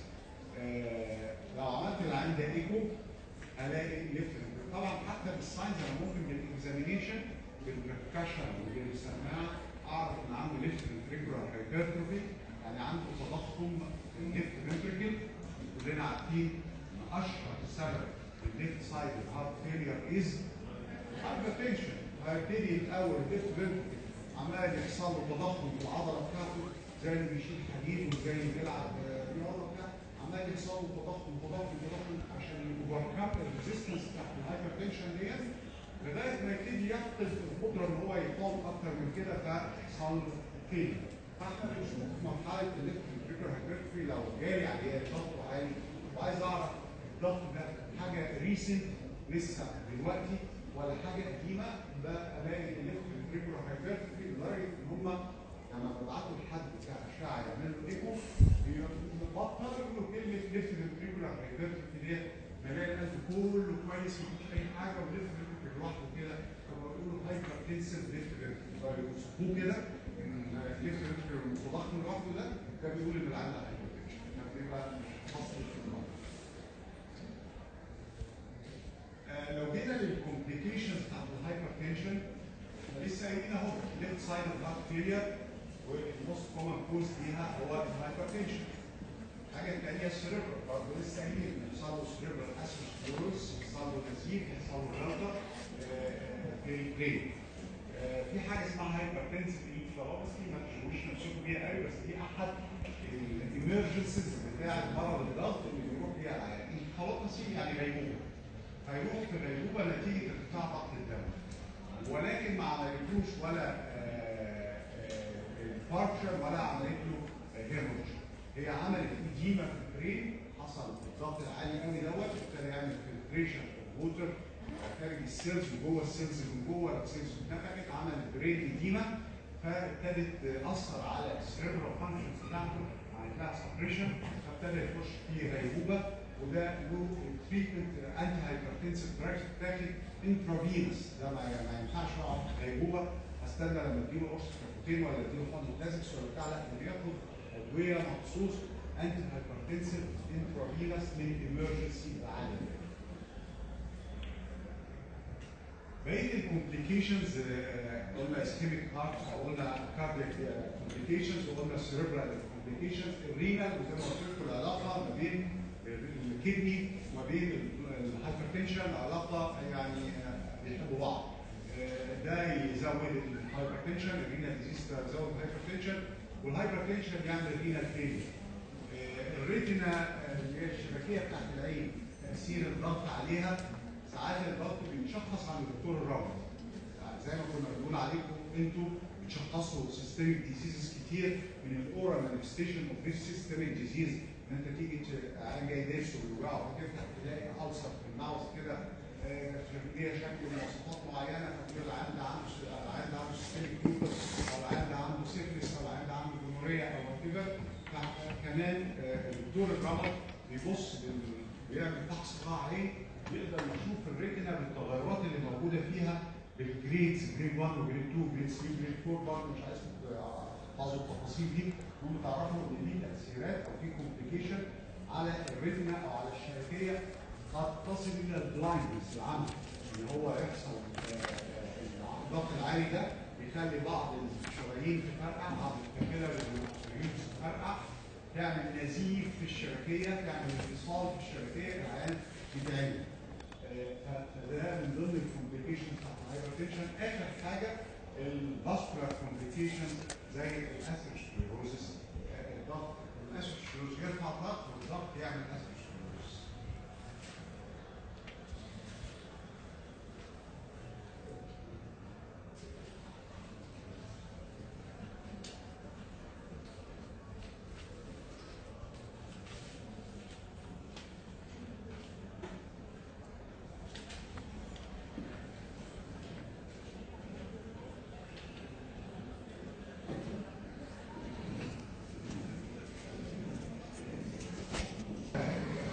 آه، لو عملت العين ده ايكو هلاقي ليفت طبعا حتى بالساينز انا ممكن بالاكزامينيشن بالبركشن وبالسماعه اعرف ان عنده ليفت فنتريكولار هايبرتروفي يعني عنده تضخم في الليفت فنتريكل كلنا عارفين ان اشهر سبب الليفت سايد هارت فيلير از هايبرتنشن هيبتدي الاول الليفت فنتريكل عمال يحصل له تضخم في العضله بتاعته زي اللي بيشيل حديد وزي اللي بيلعب آه، رياضه بتاع عمال يحصل له تضخم تضخم تضخم عشان يوفركم الريزيستنس بتاعت الهايبرتنشن ديت لغايه ما يبتدي يفقد القدره ان هو يقاوم اكتر من كده فيحصل له فيلير فاحنا بنشوف مرحله الليفت فنتريكولار هايبرتروفي لو جالي عليه ضغطه عالي وعايز اعرف الضغط ده حاجه ريسنت لسه دلوقتي ولا حاجه قديمه بلاقي الليفت فنتريكولار هايبرتروفي لدرجه ان هم لما ببعتوا لحد بتاع اشعه يعمل له ايكو بيبطل له كلمه ليفت فنتريكولار هايبرتروفي ديت بلاقي القلب كله كويس مفيش اي حاجه والليفت فنتريكولار لوحده كده فبقول له هايبر تنسل ليفت فنتريكولار يوصفوه كده ان الليفت فنتريكولار المتضخم لوحده ده ده بيقول ان العيان ده هايبرتنشن ده بيبقى فصل في المرض آه، لو جينا للكومبليكيشنز بتاعت الهايبرتنشن لسه قايلين اهو ليفت سايد اوف هارت فيلير والموست كومن كوز ليها هو الهايبرتنشن الحاجه الثانيه السيربرال برضه لسه قايلين يحصل له سيربرال اسوسكلوروس يحصل له نزيف يحصل له جلطه في البرين في حاجه اسمها هايبرتنسيف انفلاماتوري ما تشغلوش نفسكم بيها قوي بس دي احد الامرجنسيز بتاع مرض الضغط اللي بيروح بيها العيان انفلاماتوري يعني غيبوبه هيروح في غيبوبه نتيجه ارتفاع ضغط الدم ولكن ما عملتلوش ولا فاركشر ولا عملت له هيموريج هي عملت ايديما في البرين حصل الضغط العالي قوي دوت ابتدى يعمل فلتريشن اوف ووتر خارج السيلز وجوه السيلز من جوه السيلز اتنفخت عمل برين ايديما فابتدت تاثر على السيربرال فانكشنز بتاعته عملت لها سبريشن فابتدى يخش في غيبوبه وده له تريتمنت انتي هايبرتنسيف دراجز بتاخد انترافينس ده ما ما ينفعش اقعد في غيبوبه استنى لما اديله قرص كافوتين ولا اديله فانوتازكس ولا بتاع لا ده بياخد ادويه مخصوص انتي هايبرتنسيف انترافينس من ايمرجنسي العالم بقيه الكومبليكيشنز قلنا اسكيميك هارت قلنا كاردياك كومبليكيشنز وقلنا سيربرال كومبليكيشنز الرينال وزي ما قلت لكم العلاقه ما بين الكدني وما بين الهايبرتنشن علاقه يعني بيحبوا بعض ده يزود الهايبرتنشن الرينال ديزيز ده يزود الهايبرتنشن والهايبرتنشن يعمل رينال فيلير الريتنا اللي هي الشبكيه بتاعت العين تاثير الضغط عليها ساعات الضغط بيتشخص عند دكتور الرمد يعني زي ما كنا بنقول عليكم انتوا بتشخصوا سيستميك ديزيزز كتير من الاورال مانيفستيشن اوف ذيس سيستميك ديزيز ان انت تيجي عين جاي ضرس ويوجعه فتفتح تلاقي ألسر في الماوس كده ليها شكل مواصفات معينه فتقول العيان ده عنده العيان ده عنده سيستميك لوبس او العيان ده عنده سيفلس او العيان ده عنده جونوريا او وات كمان الدكتور الرمد بيبص بيعمل فحص قاع عين يقدر يشوف الريتنا بالتغيرات اللي موجوده فيها بالجريدز جريد 1 وجريد 2 جريد 3 جريد 4 برضه مش عايز تحفظوا التفاصيل دي هم تعرفوا ان دي تاثيرات او في كومبليكيشن على الريتنا او على الشبكيه قد تصل الى البلايندنس العمى ان هو يحصل الضغط العالي ده بيخلي بعض الشرايين تفرقع بعض الكاميرا الشرايين تفرقع تعمل نزيف في الشبكيه تعمل انفصال في الشبكيه العيان بتعمل فده من ضمن الكومبليكيشن بتاعت الهايبرتنشن اخر حاجه الفاسكولار كومبليكيشن زي الاسيروسكليروزس الضغط الاسيروسكليروزس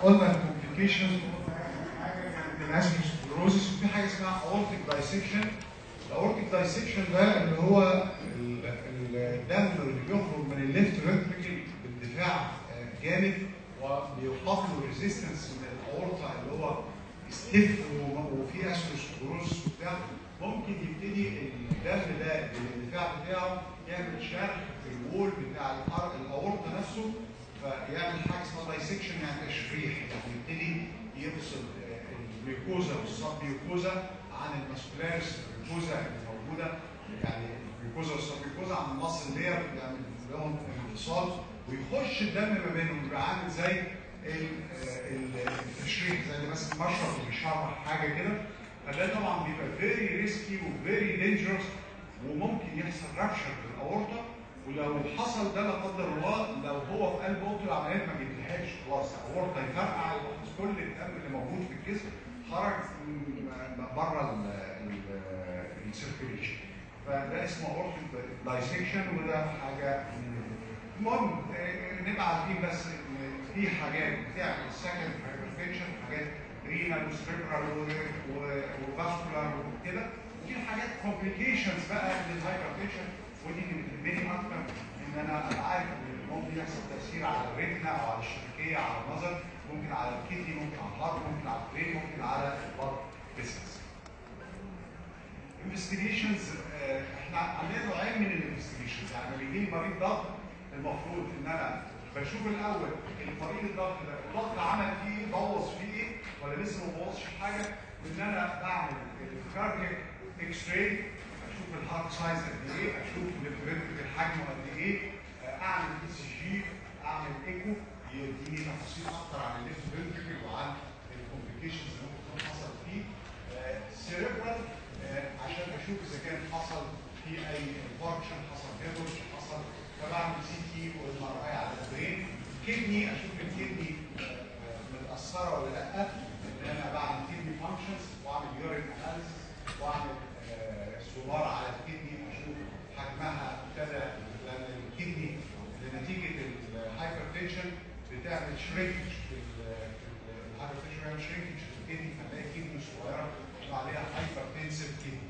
قلنا الكومبليكيشنز حاجه كانت الاسكلروزس وفي حاجه اسمها اورتيك دايسكشن الاورتيك دايسكشن ده اللي هو ال- ال- الدم اللي بيخرج من الليفت فنتريكل باندفاع آه، جامد وبيحط له ريزيستنس من الاورطه اللي هو ستيف وفيه اسكلروزس وبتاع ممكن يبتدي الدم ده بالاندفاع بتاعه يعمل شرخ في الوول بتاع الأر- الاورطه نفسه فيعمل حاجه اسمها دايسكشن يعني تشريح يعني يبتدي يفصل آه، الميوكوزا والسب ميوكوزا عن الماسكولاريس الميوكوزا اللي موجوده يعني الميوكوزا والسب ميوكوزا عن المصل اللي هي بيعمل لهم انفصال ويخش الدم ما بينهم يبقى عامل زي ال- آه، ال- التشريح زي اللي ماسك مشرط وبيشرح حاجه كده فده طبعا بيبقى فيري ريسكي وفيري دينجرس وممكن يحصل رابشر في الاورطه ولو حصل ده لا قدر الله لو هو في قلب اوضه العمليات ما بيتلحقش خلاص الاورطه يفرقع يبقى كل الدم اللي موجود في الجسم خرج بره السيركيليشن فده اسمه اورتيك دايسكشن وده حاجه المهم آه، نبقى عارفين بس ان في حاجات بتعمل السكند هايبرتنشن حاجات رينال وسريبرال وفاسكولار وكده وفي حاجات كومبليكيشنز بقى للهايبرتنشن ودي اللي بتهمني اكتر ان انا ابقى عارف ان ممكن يحصل تاثير على الريتنا او على الشبكيه على النظر ممكن على الكدني ممكن على الهارت ممكن على البرين ممكن على البلد بيسنس انفستيجيشنز احنا عندنا نوعين من الانفستيجيشنز يعني لما بيجي لي مريض ضغط المفروض ان انا بشوف الاول المريض الضغط ده الضغط عمل فيه ايه بوظ فيه ايه ولا لسه ما بوظش حاجه وان انا بعمل الكاردياك اكس راي اشوف الهارت سايز قد ايه اشوف الفنتريكل حجمه قد ايه آه، اعمل اي سي جي اعمل ايكو يديني تفاصيل اكتر عن الليفت فنتريكل وعن الكومبليكيشنز اللي ممكن تكون حصلت فيه سيريبرال عشان اشوف اذا كان حصل في اي انفاركشن حصل هيمورج حصل فبعمل سي تي وام ار اي على البرين كدني اشوف الكدني آه، متاثره ولا لا ان انا بعمل كدني فانكشنز واعمل يورين اناليسيس واعمل آه، سونار على الكدني اشوف حجمها ابتدى لان الكدني نتيجه الهايبرتنشن بتعمل شرينكج في الهايبرتنشن بيعمل شرينكج في الكدني فنلاقي كدني صغيره وعليها هايبرتنسيف كدني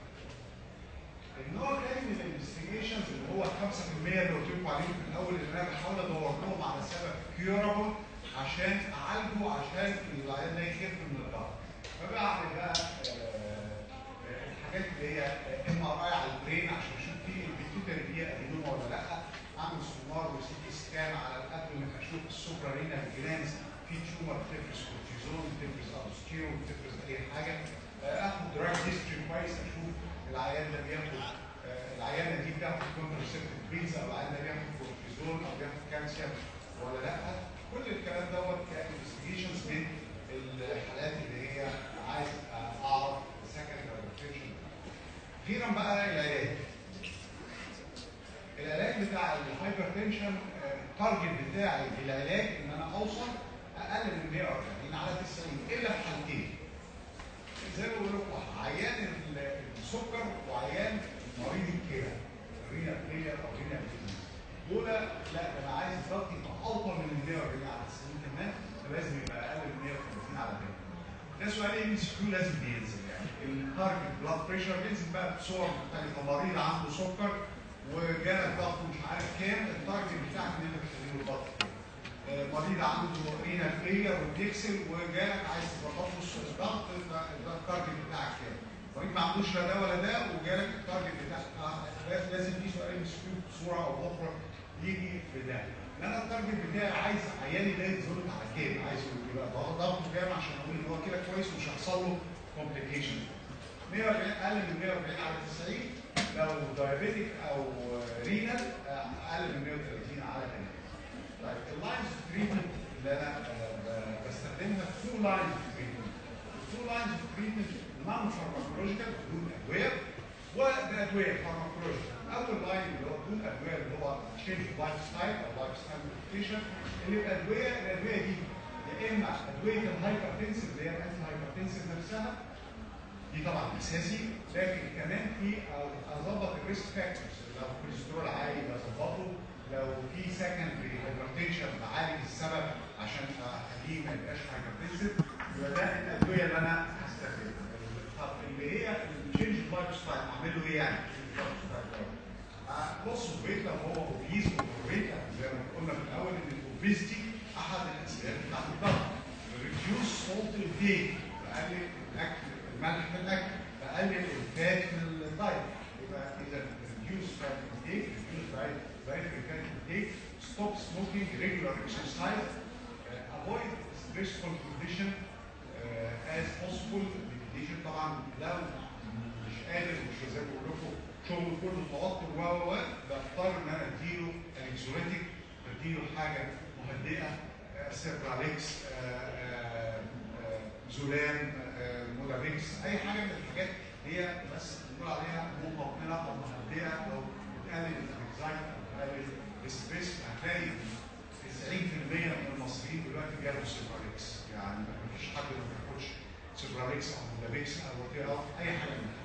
النوع الثاني من الانفستيجيشنز اللي هو 5% اللي قلت لكم عليهم في الاول اللي انا بحاول ادور لهم على سبب كيورابل عشان اعالجه عشان العيان ده يخف من الضغط فبعمل بقى آه، آه، الحاجات اللي هي ام ار اي على البرين عشان اشوف في البيتيوتري دي ادينوما ولا لا اعمل سونار وسي تي سكان على الابدومين اشوف السوبرا رينال جلانز في تيومر بتفرز كورتيزون بتفرز الستيرون بتفرز اي حاجه آه، اخد دراج هيستوري كويس اشوف العيان ده بياخد آه، العيانه دي بتاخد كونترسبتيف بيلز او العيان ده بياخد كورتيزون او بياخد كالسيوم ولا لا كل الكلام دوت كانفستيجيشنز من الحالات اللي هي عايز اعرف سكند هايبرتنشن اخيرا بقى العلاج العلاج بتاع الهايبرتنشن التارجت بتاعي في العلاج ان انا اوصل اقل من 140 على 90 الا في حالتين زي ما بقول لكم عيان ال- السكر وعيان مريض الكلى رينا فيلير او رينا ديزيز دول لا ده انا عايز الضغط يبقى اوطى من ال 140 على 90 كمان فلازم يبقى اقل من 150 على 100 ده سؤال ام اس كيو لازم بينزل يعني التارجت بلاد بريشر بينزل بقى بصور مختلفه مريض عنده سكر وجالك ضغط مش عارف كام التارجت بتاعك ان انت تخليه له ضغط كام آه، مريض عنده رينا فيلير وبيكسل وجالك عايز تظبط له الضغط يبقى التارجت بتاعك كام مريض ما عندوش لا ده ولا ده وجالك التارجت بتاعك آه، لازم في سؤال ام اس كيو بصوره او باخرى يجي في ده ان انا التارجت بتاعي عايز عيالي ده يتظبط على كام عايز يبقى ضغطه كام عشان اقول ان هو كده كويس ومش هيحصل له كومبليكيشن 140 اقل من 140 على 90 لو دايابيتك او رينال اقل من 130 على 80 طيب اللاينز اوف تريتمنت اللي انا آه، ب- بستخدمها تو لاينز اوف تريتمنت التو لاينز اوف تريتمنت نون فارماكولوجيكال بدون ادويه وبادويه فارماكولوجيكال اول لاين اللي هو بدون ادويه اللي هو تشينج لايف ستايل او لايف ستايل موديفيكيشن اللي الادويه الادويه دي يا اما ادويه الهايبرتنسيف اللي هي الانتي هايبرتنسيف نفسها دي طبعا اساسي لكن كمان في اظبط الريسك فاكتورز لو الكوليسترول عالي بظبطه لو في سكندري هايبرتنشن بعالج السبب عشان اخليه ما ما يبقاش هايبرتنسيف يبقى ده الادويه اللي انا هستخدمها طب اللي هي التشينج لايف ستايل اعمل له ايه يعني؟ بص البيت لو هو اوبيز اوفريت زي ما قلنا في الاول ان الاوبيزتي احد الاسباب بتاعت الضغط ريديوس سولت الديت بقلل الاكل الملح في الاكل بقلل الفات في الدايت يبقى اذا ريديوس فات intake ريديوس دايت دايت فات intake stop smoking regular exercise uh, avoid stressful condition uh, as possible meditation طبعا لو مش قادر مش زي ما بقول لكم شغل كله توتر و و و بضطر ان انا اديله انكزوريتك بديله حاجه مهدئه سيبراليكس زولان مولاريكس اي حاجه من الحاجات هي بس بنقول عليها مطمئنه او مهدئه او بتقلل الانكزايتي او بتقلل الستريس هتلاقي 90% من المصريين دلوقتي بياخدوا سيبراليكس يعني ما فيش حد ما بياخدش سيبراليكس او مولاريكس او اي حاجه من الحاجات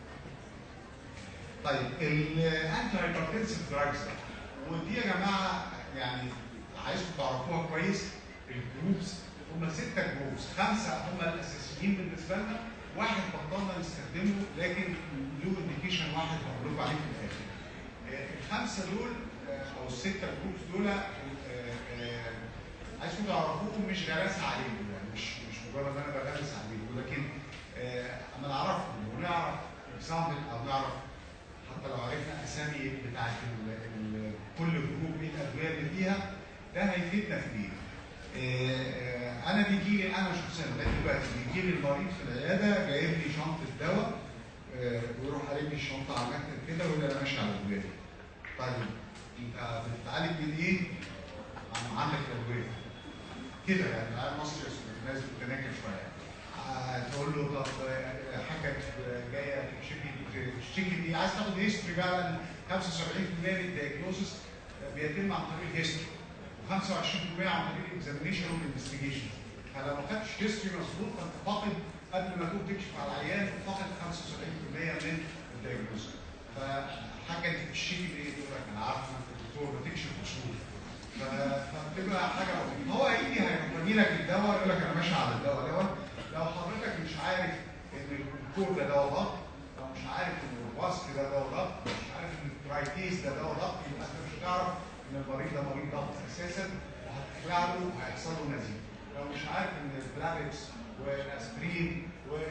طيب الانتي هايبرتنسيف دراجز ودي يا جماعه يعني عايزكم تعرفوها كويس الجروبس هم ستة جروبس خمسة هم الأساسيين بالنسبة لنا واحد بطلنا نستخدمه لكن له انديكيشن واحد هقول لكم عليه في الآخر آه، الخمسة دول آه، أو الستة جروبس دول آه، آه، عايزكم تعرفوهم مش غلاسة عليكم يعني مش مش مجرد ان انا بغلس عليكم لكن آه، اما نعرفهم ونعرف اكزامبل او نعرف حتى لو عرفنا اسامي بتاعت ال- ال- كل جروب ايه الادويه اللي فيها ده هيفيدنا في ايه؟ آه، آه، انا بيجي لي انا شخصيا لغايه دلوقتي بيجي لي المريض في العياده جايب لي شنطه دواء آه، ويروح قايل لي الشنطه على المكتب كده ويقول لي انا ماشي على الادويه طيب انت بتتعالج من ايه؟ عن- عندك الادويه كده يعني العالم المصري الناس بتتناكر شويه آه، تقول له طب آه، حاجه جايه تشتكي تشتكي دي عايز تاخد هيستوري بقى لان 75% من الدياجنوزس بيتم عن طريق الهيستوري و25% عن طريق الاكزامينشن والانفستيجيشن فلو ما خدتش هيستوري مظبوط فانت فاقد قبل ما تقوم تكشف على العيان فاقد 75% من الدياجنوزس فحاجه انت بتشتكي بايه؟ تقول لك انا عارف انت دكتور بتكشف اصول ف- فبتبقى حاجه لطيفه هو هيجي هيرمي لك الدواء يقول لك انا ماشي على الدواء دوت لو حضرتك مش عارف ان الكور ده دواء ضغط لو مش عارف ان الوصف ده دواء ضغط مش عارف ان الترايتيز ده دواء ضغط يبقى انت مش هتعرف ان المريض ده مريض ضغط اساسا وهتخلع له وهيحصل له نزيف لو مش عارف ان البلاركس والاسبرين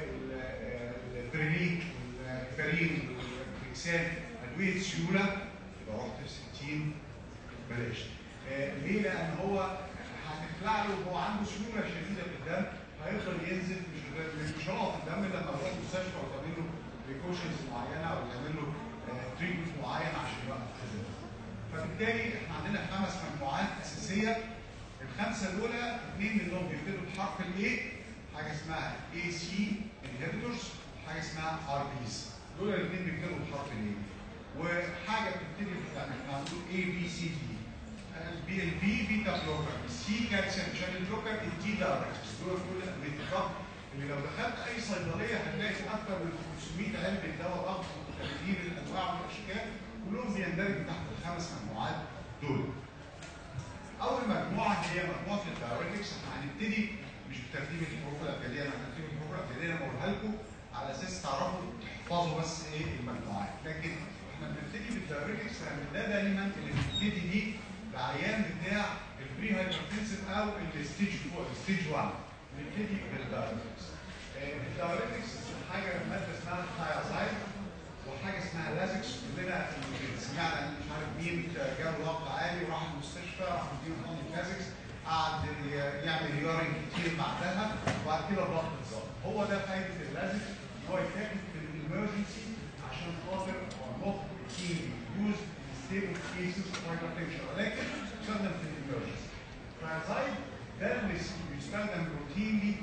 والبريليك والفرين والفليكسان ادويه سيوله يبقى رحت في 60 بلاش آه، ليه؟ لان هو هتخلع له وهو عنده سيوله شديده في الدم هيفضل ينزل مش مش هيقف الدم لما يروح المستشفى وتعمل له بريكوشنز معينه او تعمل له تريتمنت معين عشان يوقف الدم. فبالتالي احنا عندنا خمس مجموعات اساسيه الخمسه دول اثنين منهم بيبتدوا بحرف الاي حاجه اسمها اي سي انهبيتورز وحاجه اسمها ار بيز دول الاثنين بيبتدوا بحرف الاي وحاجه بتبتدي يعني احنا هنقول اي بي سي دي البي ال بي بيتا بلوكر السي كالسيوم شانل بلوكر الدي دايركتس دول كل الاتفاق اللي لو دخلت اي صيدليه هتلاقي اكثر من 500 علبه دواء ضغط مختلفين الانواع والاشكال كلهم بيندرجوا تحت الخمس مجموعات دول. اول مجموعه هي مجموعه الدايركتس احنا هنبتدي مش بترتيب الحروف الابجديه انا هترتيب الحروف الابجديه انا بقولها لكم على اساس تعرفوا تحفظوا بس ايه المجموعات لكن احنا بنبتدي بالدايركتس لان ده دايما اللي بنبتدي بيه العيان بتاع البري هايبرتنسيف او الستيج 4 الستيج 1 بنبتدي بالدايركتس الدايركتس حاجه ماده اسمها ثايازايد وحاجه اسمها لازكس كلنا سمعنا مش عارف مين جاله ضغط عالي وراح المستشفى راح مديله حقن لازكس قعد يعمل يورين كتير بعدها وبعد كده الضغط اتظبط هو ده فايده اللازكس ان هو يتاخد في الامرجنسي عشان خاطر المخ يكون يوز ستيبل كيسز اوف هايبرتنشن ولكن يستخدم في الامرجنسي فزايد ده اللي بيستخدم روتينلي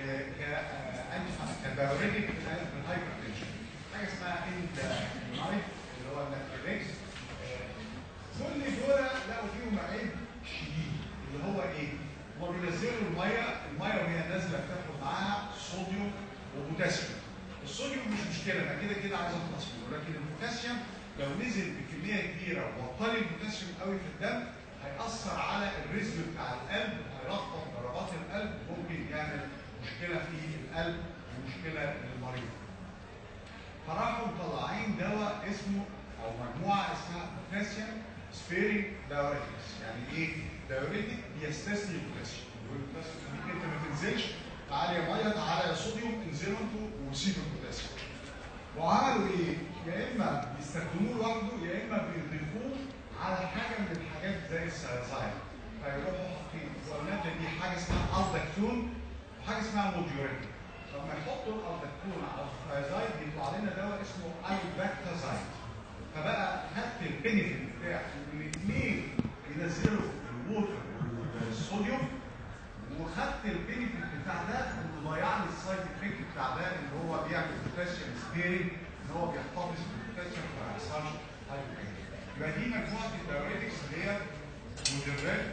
كدايوريتك في الهايبرتنشن حاجه اسمها اند نايف اللي هو النكريكس كل دول لقوا فيهم عيب شديد اللي هو ايه؟ هو بينزلوا الميه الميه وهي نازله بتاخد معاها صوديوم وبوتاسيوم الصوديوم مش مشكله انا كده كده عايز اخلص منه لكن البوتاسيوم لو نزل بكميه كبيره وطال البوتاسيوم قوي في الدم هيأثر على الريزم بتاع القلب هيلخبط ضربات القلب ممكن يعمل مشكله في القلب ومشكله للمريض. فراحوا مطلعين دواء اسمه او مجموعه اسمها بوتاسيوم سبيرنج دايوريتكس يعني ايه؟ دايوريتك بيستثني البوتاسيوم والبوتاسيوم انت ما تنزلش تعالى يا ميه تعالى يا صوديوم انزلوا انتوا وسيبوا البوتاسيوم. وعملوا ايه؟ يا اما بيستخدموه لوحده يا اما بيضيفوه على حاجه من الحاجات زي السايزايد فيروحوا حاطين المادة دي حاجه اسمها الدكتون وحاجه اسمها موديوريتك لما يحطوا الالدكتون على الثايزايد بيطلع لنا دواء اسمه ايباكتازايد فبقى خدت البينيفيت بتاع ان الاثنين ينزلوا الووتر والصوديوم وخدت البينيفيت بتاع ده انه ضيع لي السايد افكت بتاع ده ان هو بيعمل بوتاسيوم سبيرنج ان هو بيحتفظ بالبوتاسيوم فما يحصلش هايبوكاليميا يبقى دي مجموعه الدايوريتكس اللي هي مدرات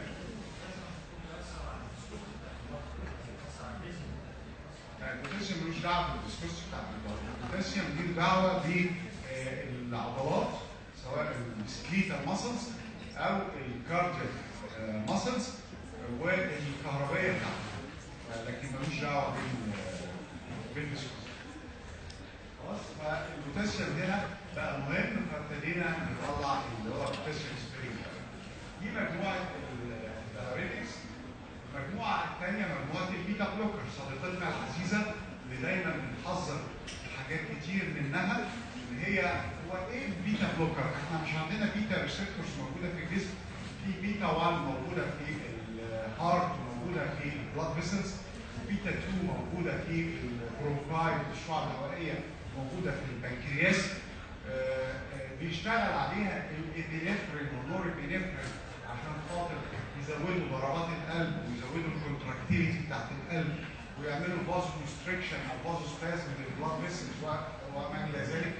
البوتاسيوم ملوش دعوه بالديسكورس بتاع البوتاسيوم ليه دعوه بالعضلات سواء السكليتال ماسلز او الكاردياك ماسلز والكهربائيه بتاعته لكن ملوش دعوه بالديسكورس خلاص فالبوتاسيوم هنا بقى مهم فابتدينا نطلع اللي هو البوتاسيوم سبرينج دي مجموعه الدايوريتكس المجموعه الثانيه مجموعه البيتا بلوكر صديقتنا العزيزه اللي دايما بنحذر حاجات كتير منها اللي هي هو ايه البيتا بلوكر؟ احنا مش عندنا بيتا ريسبتورز موجوده في الجسم في بيتا 1 موجوده في الهارت وموجوده في البلاد فيسلز وبيتا 2 موجوده في البرونكاي الشعب الهوائيه موجوده في البنكرياس بيشتغل عليها الابينفرين والنورابينفرين عشان خاطر يزودوا ضربات القلب ويزودوا الكونتراكتيليتي بتاعت القلب ويعملوا فازو كونستريكشن او فازو سبازم للبلاد فيسلز وما الى ذلك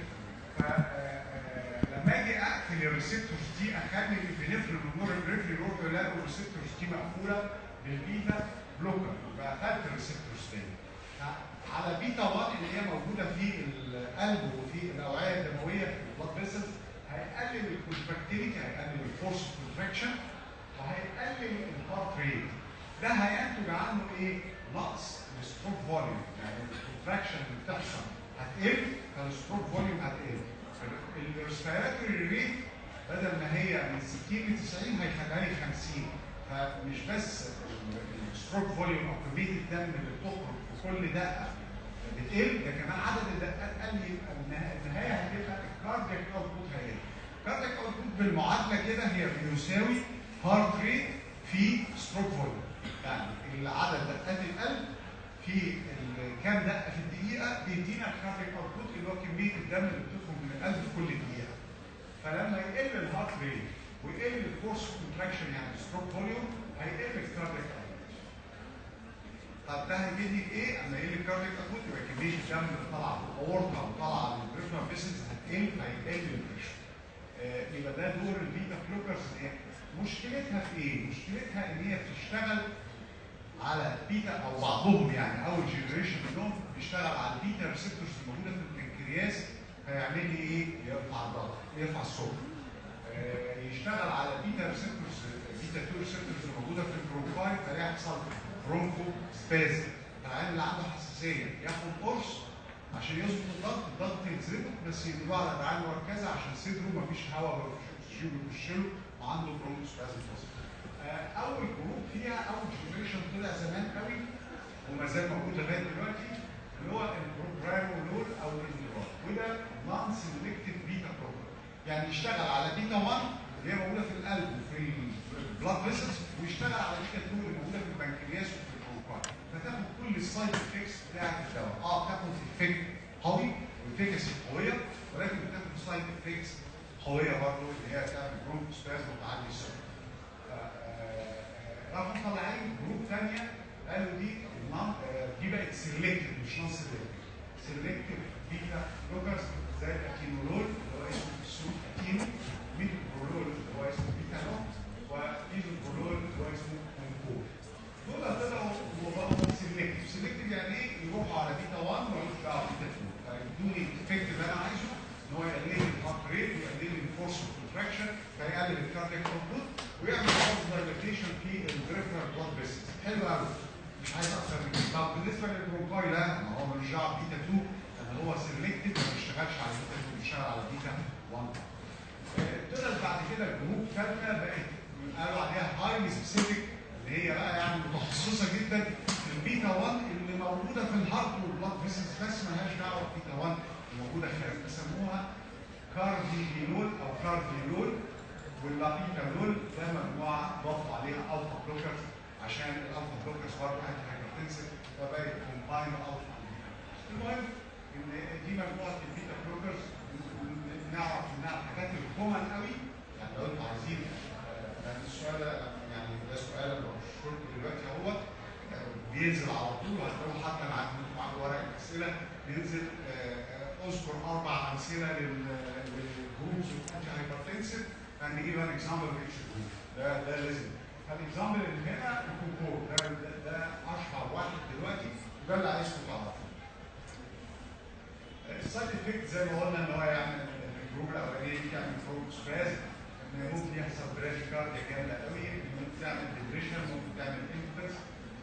فلما اجي اقفل الريسبتورز دي اخلي الابينفرين والنورابينفرين يروحوا يلاقوا الريسبتورز دي مقفوله بالبيتا بلوكر يبقى قفلت الريسبتورز تاني على بيتا 1 اللي هي موجوده في القلب وفي الاوعيه الدمويه في البلاد فيسلز هيقلل الكونتراكتيليتي هيقلل الفورس كونتراكشن وهيقلل الهارت ريت ده هينتج عنه ايه؟ نقص الستروك فوليوم يعني الكونتراكشن اللي بتحصل هتقل فالستروك فوليوم هتقل الريسبيراتوري ريت بدل ما هي من 60 ل 90 هيخليها لي 50 فمش بس الستروك فوليوم او كميه الدم اللي بتخرج في كل دقه بتقل ده كمان عدد الدقات قل يبقى النهايه هتبقى الكاردياك اوتبوت هيقل. الكاردياك اوتبوت بالمعادله كده هي بيساوي هارت ريت في ستروك فوليوم. يعني عدد دقات القلب في كام دقه في الدقيقه بيدينا الكاردياك اوتبوت اللي هو كميه الدم اللي بتخرج من القلب في كل دقيقه. فلما يقل الهارت ريت ويقل الفورس كونتراكشن يعني الستروك فوليوم هيقل الكاردياك طب ده هيفيدني بايه؟ اما يقل الكاردياك اوتبوت يبقى كميه الدم اللي طالعه من الاورطه وطالعه من البريفرال فيسلز هتقل فهيقل البريشر. آه يبقى ده دور البيتا بلوكرز مشكلتها في ايه؟ مشكلتها ان هي بتشتغل على بيتا او بعضهم يعني اول جنريشن منهم بيشتغل على البيتا ريسبتورز الموجوده في البنكرياس فيعمل لي ايه؟ يرفع الضغط يرفع السكر. آه يشتغل على بيتا ريسبتورز بيتا 2 ريسبتورز الموجوده في البرونكاي فيحصل برونكو سبازم العيان اللي عنده حساسيه ياخد قرص عشان يظبط الضغط الضغط يتظبط بس يديله على الرعايه المركزه عشان صدره مفيش هواء مفيش اكسجين بيخش له وعنده برونكو سبازم اول جروب فيها اول جنريشن طلع زمان قوي وما زال موجود لغايه دلوقتي اللي هو البروبرانولول او الانذرال وده نون سيلكتيف بيتا بروجرام يعني يشتغل على بيتا 1 اللي هي موجوده في القلب وفي البلاد فيسلز ويشتغل على بيتا 2 اللي موجوده في البنكرياس وفي البروكار فتاخد كل السايد افكتس بتاعت الدواء اه بتاخد افكت قوي وافكاسي قويه ولكن بتاخد سايد افكتس قويه برضه اللي هي تعمل برونكو سبازم وتعلي السكر راحوا مطلعين جروب ثانيه قالوا دي دي بقت سيلكتيف مش نون سيلكتيف سيلكتيف بيتا بلوكرز زي الاكينولول اللي هو اسمه في السوق اكينو ميتوبرولول اللي هو اسمه بيتانو وميزوبرولول اللي هو اسمه كونكور دول طلعوا وبقوا سيلكتيف سيلكتيف يعني ايه يروحوا على بيتا 1 ويروحوا دعوه بيتا 2 فيدوني الافكت اللي انا عايزه ان هو يقلل لي الهارت ريت ويقلل لي الفورس كونتراكشن فيقلل الكارد كاردياك اوتبوت ويعمل برضه دايليتيشن في البريفرال بلاد فيسلز حلو قوي مش عايز اكتر من كده طب بالنسبه للبرونكاي لا ما هو ملوش دعوه بيتا 2 لان هو سيلكتد ما بيشتغلش على بيتا 2 بيشتغل على بيتا 1 طلعت بعد كده جروب ثالثه بقت قالوا عليها هايلي سبيسيفيك اللي هي بقى يعني متخصصه جدا في البيتا 1 اللي موجوده في الهارت والبلاد فيسلز بس مالهاش دعوه ببيتا 1 الموجوده خارج بيسموها كارديولول او كارديولول واللابيتالول ده مجموعه ضافوا عليها الفا بلوكرز عشان الالفا بلوكرز برضه انتي هايبرتنسيف فبقت كومباين الفا المهم ان دي مجموعه البيتا بلوكرز نعرف انها الحاجات الكومن قوي يعني لو انتوا عايزين يعني السؤال ده يعني ده سؤال انا مشهور دلوقتي اهو بينزل على طول وهتلاقوه حتى مع مع ورق الاسئله بينزل اذكر اربع امثله للجروبز الانتي هايبرتنسيف and give an example of each group ده ده لازم فالاكزامبل اللي هنا الكونكور ده ده, ده اشهر واحد دلوقتي وده اللي عايزكم تعرفوه السايد افكت زي ما قلنا ان هو يعمل الجروب الاولانيه دي تعمل فوكس سباز ان ممكن يحصل برادي كارديا جامده قوي ممكن تعمل ديبريشن ممكن تعمل انفلس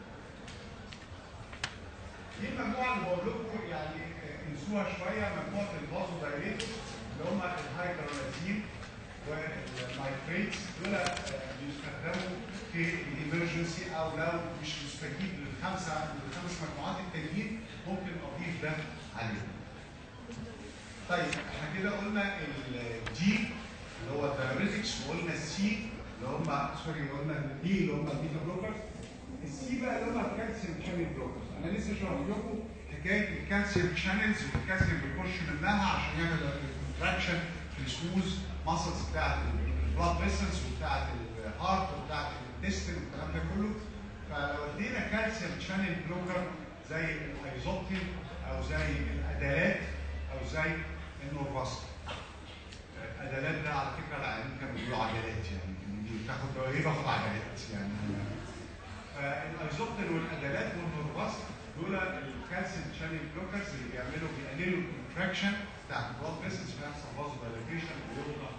دي المجموعه اللي بقول لكم يعني انسوها شويه مجموعه الفازو دايليتوس اللي هم الهايدرولازين والنايتريتس دول بيستخدموا في الامرجنسي او لو مش مستجيب للخمسه للخمس مجموعات التانيين ممكن اضيف ده عليهم. طيب احنا كده قلنا الدي اللي هو الدايوريتكس وقلنا السي اللي هم سوري قلنا الدي اللي هم البيتا بلوكرز السي بقى اللي هم الكالسيوم شانل بلوكرز انا لسه شرح لكم حكايه الكالسيوم شانلز والكالسيوم بيخش منها عشان يعمل كونتراكشن في السموز ماسلز بتاعت البلاد فيسلز وبتاعت الهارت وبتاعت الانتستين والكلام ده كله فلو ادينا كالسيوم شانل بلوكر زي الايزوبتين او زي الادالات او زي النورفاست الادالات ده على فكره العيانين كانوا بيقولوا عجلات يعني دي بتاخد ايه باخد عجلات يعني فالايزوبتين والادالات والنورفاست دول الكالسيوم شانل بلوكرز اللي بيعملوا بيقللوا الكونتراكشن بتاعت البلاد فيسلز فيحصل فازو دايليتيشن ويوضع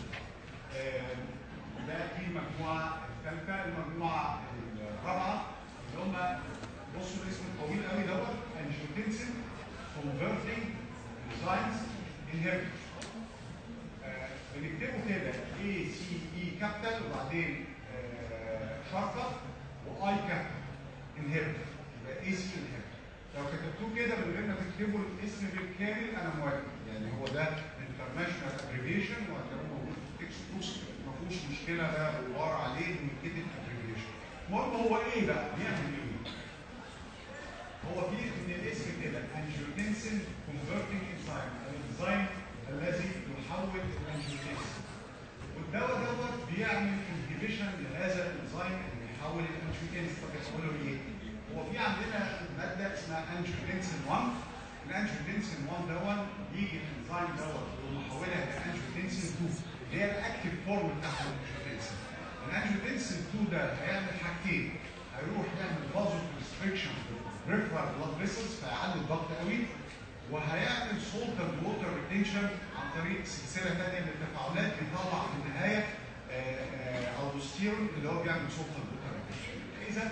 ده دي المجموعه الثالثه المجموعه الرابعه اللي هم بصوا الاسم الطويل قوي دوت انجيوتنسين كونفرتنج انزيمز انهبيتور بنكتبه كده اي سي اي كابيتال وبعدين شرطه واي كابيتال انهبيتور يبقى اي سي انهبيتور لو كتبتوه كده من غير ما تكتبوا الاسم بالكامل انا موافق يعني هو ده انترناشونال ابريفيشن وهتلاقوه موجود في التكست بوكس ما فيهوش مشكله ده بيدور عليه انه يتكتب ابريفيشن المهم هو ايه بقى؟ بيعمل ايه؟ هو في ان الاسم كده انجيوتنسين كونفرتنج انزيم الانزيم الذي يحول الانجيوتنسين والدواء دوت بيعمل انهبيشن لهذا الانزيم اللي بيحول الانجيوتنسين طب يحوله لايه؟ هو في عندنا ماده اسمها انجيوتنسين 1 الانجيوتنسين 1 دوت يجي الانزيم دوت ومحولها لانجيوتنسين 2 اللي هي الاكتف فورم بتاع الانجيوتنسين الانجيوتنسين 2 ده هيعمل حاجتين هيروح يعمل فازو كونستريكشن بريفرال بلاد فيسلز فيعلي الضغط قوي وهيعمل سولتر ووتر ريتنشن عن طريق سلسله ثانيه من التفاعلات بيطلع في النهايه الدوستيرون اللي هو بيعمل سولتر ووتر ريتنشن اذا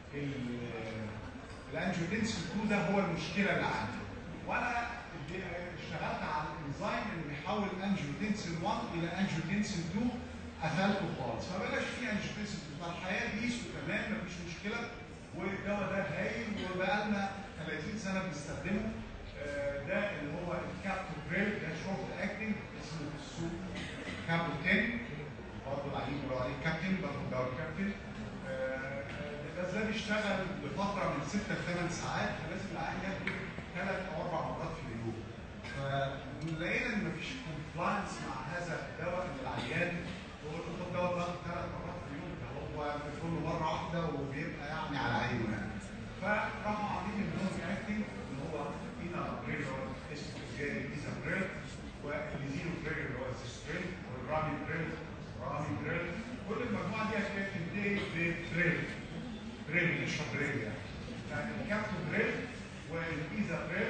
الانجيوتنسين 2 ده هو المشكله اللي عندي وانا اشتغلت على الانزيم اللي بيحول انجيوتنسين 1 الى انجيوتنسين 2 قفلته خالص فبلاش فيه انجيوتنسين 2 فالحياه بيس وتمام مفيش مشكله والدواء ده هايل وبقى لنا 30 سنه بنستخدمه ده اللي هو الكابتوبريل ده شورت اكتنج اسمه في السوق كابو 10 برضه العيين بيقولوا عليه كابتن برضه دواء كابتن بس ده بيشتغل لفتره من 6 ل 8 ساعات فلازم العيان ياخده ثلاث او اربع مرات في اليوم. فلقينا ان مفيش كومبلاينس مع هذا الدواء ان العيان هو الدواء الدواء بياخد ثلاث مرات في اليوم فهو بيدخله مره واحده وبيبقى يعني على عينه يعني. فراحوا عاملين اللونج اكتنج اللي هو فينا بريل اسمه الجاري بيزا بريل والزيرو بريل اللي هو الزيستريل والرامي بريل رامي بريل كل المجموعه دي هتلاقيها بتنتهي ببريل بريل نشرب بريل يعني. يعني الكابتو بريل والبيزا بريل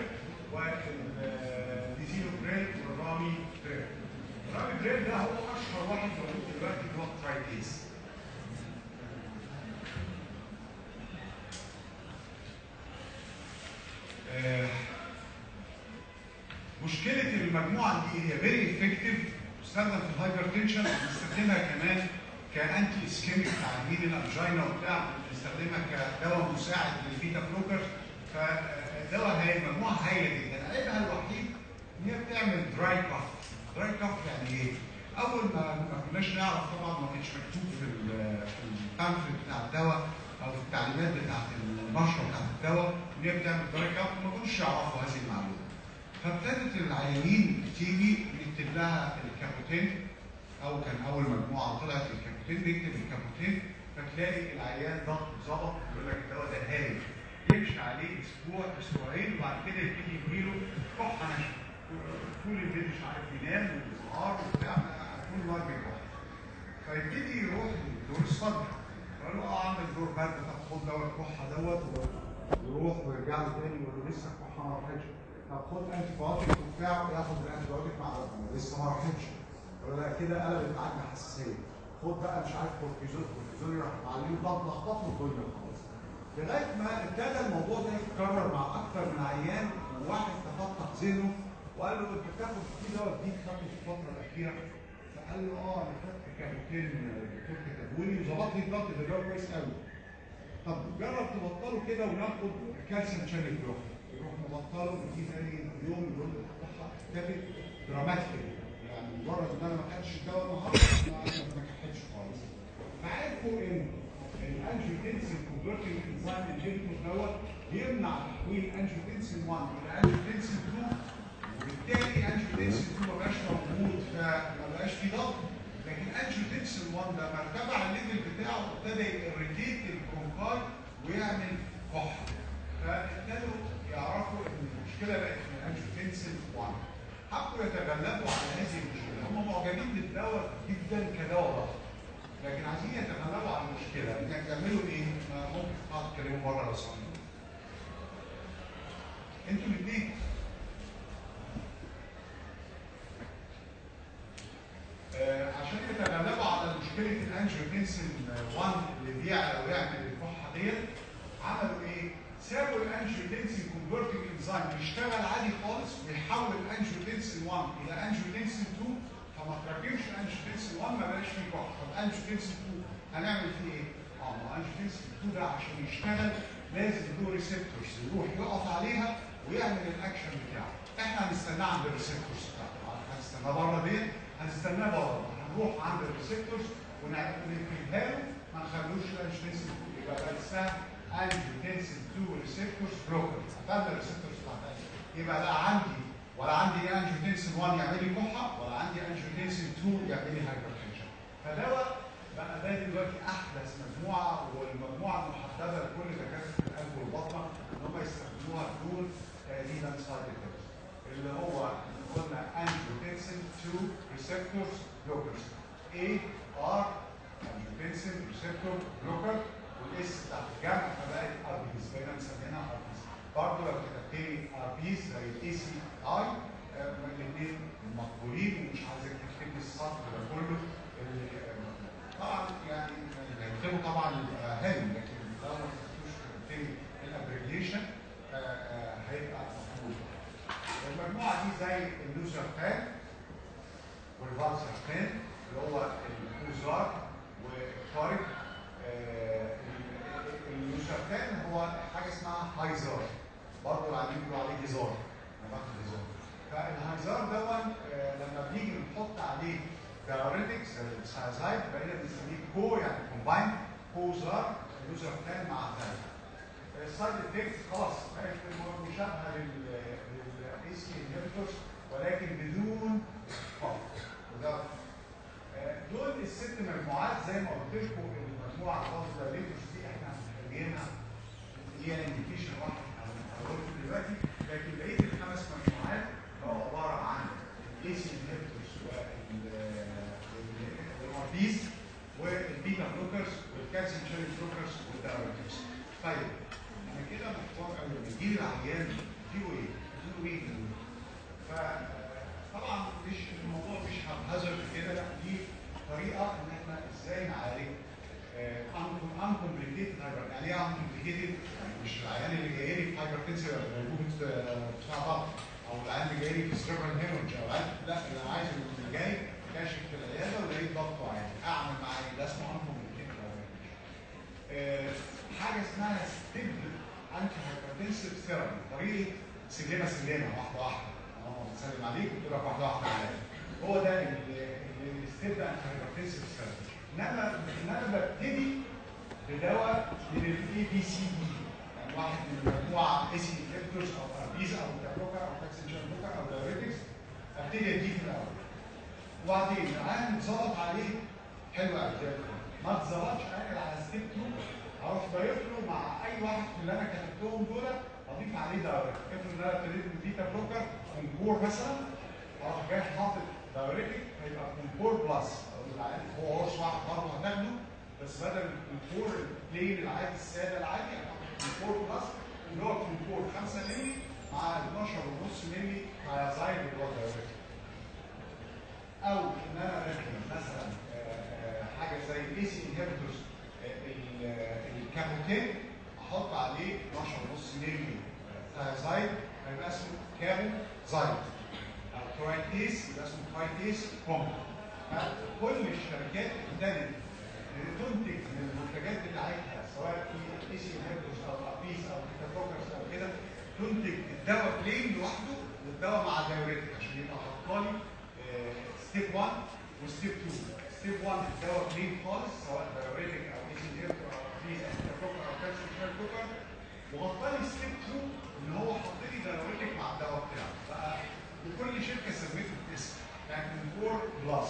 والديزينو بريل والرامي بريل. الرامي بريل ده هو اشهر واحد موجود دلوقتي اللي هو المجموعه دي هي فيري افكتيف تستخدم في الهايبرتنشن بنستخدمها كمان كانتي اسكيميك تعديل الانجينا وبتاع بنستخدمها كدواء مساعد للبيتا بلوكر فدواء هايل مجموعه هايله جدا عيبها الوحيد ان هي بتعمل دراي كاف دراي كاف يعني ايه؟ اول ما ما كناش نعرف طبعا ما كانش مكتوب في ال- في البامفلت بتاع الدواء او في التعليمات بتاعت النشره بتاعت الدواء ان هي بتعمل دراي كاف ما كانوش يعرفوا هذه المعلومه فابتدت العيانين تيجي نكتب لها الكابوتين او كان اول مجموعه طلعت الكابوتين بيكتب الكابوتين فتلاقي العيان ضغط ظبط يقول لك الدواء ده هايل يمشي عليه اسبوع اسبوعين وبعد كده يبتدي يجيله كحه ناشفه طول الليل مش عارف ينام والنهار وبتاع طول النهار بيكح فيبتدي يروح لدور الصدر فقال له اه عندك دور برد طب خد دواء الكحه دوت ويروح ويرجع له تاني يقول له لسه الكحه ما راحتش طب خد انتي بايوتيك وبتاع وياخد الانتي بايوتيك مع الرقم لسه ما راحتش يقول له لا كده قلبت معاك بحساسيه خد بقى مش عارف كورتيزون كورتيزون يروح معلم ضغط لخبطه الدنيا خالص لغايه ما ابتدى الموضوع ده يتكرر مع اكتر من عيان وواحد تفتح ذهنه وقال له انت بتاخد في دواء جديد خدته في الفتره الاخيره فقال له اه انا خدت كابتن دكتور كتبولي وظبط لي الضغط ده دواء كويس قوي طب جرب تبطله كده وناخد كالسيوم شانل بلوك يروح مبطله ويجي ثاني يوم يقول له الصحه اختفت دراماتيكلي يعني مجرد ان انا ما خدتش الدواء النهارده ما ما كحتش خالص فعرفوا ان الانجيوتنسين كونفرتنج انزيم انهبيتور دوت بيمنع تحويل انجيوتنسين 1 الى انجيوتنسين 2 وبالتالي انجيوتنسين 2 ما بقاش موجود فما بقاش في ضغط لكن انجيوتنسين 1 لما ارتفع الليفل بتاعه ابتدى يريتيت البرونكاي ويعمل كحه فابتدوا يعرفوا ان المشكله بقت من انجيوتنسين 1 حبوا يتغلبوا على هذه المشكله هم معجبين بالدواء جدا كدواء ضغط لكن عايزين يتغلبوا على المشكله انك تعملوا ايه؟ ما ممكن تقعدوا تتكلموا بره لو سمحتوا. انتوا الاثنين آه، عشان يتغلبوا على مشكله الانجيوتنسين 1 اللي بيعلى ويعمل الكحه ديت عملوا ايه؟ سابوا الانجيوتنسين كونفرتنج انزيم يشتغل عادي خالص ويحول الانجيوتنسين 1 الى انجيوتنسين 2 فما تركبش الانجيوتنسين 1 ما بقاش فيه كحه طب انجيوتنسين 2 هنعمل فيه ايه؟ اه ما انجيوتنسين 2 ده عشان يشتغل لازم له ريسبتورز يروح يقف عليها ويعمل الاكشن بتاعه احنا هنستناه عند الريسبتورز بتاعته هنستناه بره دي هنستناه بره هنروح عند الريسبتورز ونقفلها له ما نخلوش الانجيوتنسين 2 يبقى بقى اسمها انجيوتنسين 2 ريسبتورز بلوكر قبل الريسبتورز بتاعتها يبقى لا عندي ولا عندي انجيوتنسين 1 يعمل لي كحه ولا عندي انجيوتنسين 2 يعمل لي هايبرتنشن فدواء بقى ده دلوقتي احدث مجموعه والمجموعه المحدده لكل دكاتره القلب والبطنه ان هم يستخدموها بدون تقريبا سايد افكتس اللي هو قلنا انجيوتنسين 2 ريسبتورز بلوكرز اي ار انجيوتنسين ريسبتور بلوكر والاس بتاعت الجمع فبقت ار بيز بقينا مسمينها ار بيز برضه لو كتبت لي ار بيز زي الاي سي اي الاثنين مقبولين ومش عايزك تكتب لي السطر ده كله اللي طبعا يعني اللي هيكتبه طبعا يبقى هايل لكن لو ما كتبتوش كتبت لي الابريجيشن هيبقى مقبول المجموعه دي زي اللوزرتان والفالسرتان اللي هو الكوزار والطارق اللوزرتان هو حاجه اسمها هايزار برضه العلمين بيقولوا عليه هزار انا باخد هزار فالهايزار دون آه، لما بنيجي نحط عليه دايوريتكس السايزايد بقينا بنسميه كو يعني كومباين كوزار اللوزرتان مع ثاني السايد افكت خلاص بقت مشابهه للاي سي انهبيتورز ولكن بدون فقر وده آه، دول الست مجموعات زي ما قلت لكم المجموعه الفاضله ليتوس دي احنا محتاجينها هي انديكيشن واحد هقول دلوقتي لكن بقيه الخمس مجموعات هو عباره عن الاي سي انهبيتورز والاربيز والبيتا بلوكرز والكالسيوم شانل بلوكرز والدايوريتكس طيب انا كده محتار قوي لما يجي لي العيان يديله ايه؟ يديله ايه دول؟ فطبعا مش الموضوع مش هازارد كده لا دي طريقه ان احنا ازاي نعالج انكمبليكيتد هايبر يعني ايه انكمبليكيتد؟ يعني مش العيان اللي جاي لي في هايبرتنسي غيبوبه بتاع ضغط او العيان اللي جاي لي في سيرفر هيمورج او العيان لا انا عايز اللي جاي كاشف في العياده ولقيت ضغطه عالي اعمل معاه ايه؟ ده اسمه انفو حاجه اسمها ستيب انتي هايبرتنسيف ثيرابي طريقه سلمه سلمه واحده واحده اه بسلم عليك وقلت لك واحده واحده عادي هو ده الستيب انتي هايبرتنسيف ثيرابي انما انما ببتدي بدواء من الاي بي سي دي يعني واحد من مجموعه اي سي انفكتورز او اربيز او تابلوكر او تاكسنجر بلوكر او دايوريتكس ابتدي اديه في الاول وبعدين العيان اتظبط عليه حلو قوي زي الفل ما اتظبطش اجل على ستيب 2 اروح ضايف له مع اي واحد من اللي انا كتبتهم دول اضيف عليه دايوريتك افرض ان انا ابتديت من بيتا بلوكر كونكور مثلا اروح جاي حاطط دايوريتك هيبقى كونكور بلس هو قرص واحد برضه هتاخده بس بدل الكونكور البلين العادي الساده العادي هتاخد كونكور بلس اللي هو كونكور 5 مللي مع 12.5 مللي هيزايد اللي هو دايوريتك او ان انا اركب مثلا حاجه زي الاي سي انهبيتورز الكابوتين احط عليه 12.5 مللي ثايزايد هيبقى اسمه كابو زايد او ترايتيس يبقى اسمه ترايتيس كومب كل الشركات ابتدت تنتج من المنتجات بتاعتها سواء في اي سي انهبيتورز او ابيس او كاتوكرز او كده تنتج الدواء بلين لوحده والدواء مع دايوريتك عشان يبقى حاطه لي ستيب 1 وستيب 2 ستيب 1 الدواء بلين خالص سواء دايوريتك او اي سي انهبيتور او ابيس او كاتوكر او كالسيوم كاتوكر وغطى لي ستيب 2 ان هو حط لي دايوريتك مع الدواء بتاعه بقى وكل شركه سميته باسم يعني كونكور بلس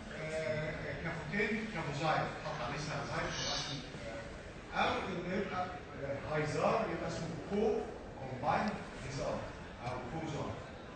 كافوتين كافوزايد حط عليه سالزايد يبقى اسمه او انه يبقى هايزار يبقى اسمه كو كومبايند هيزار او كوزار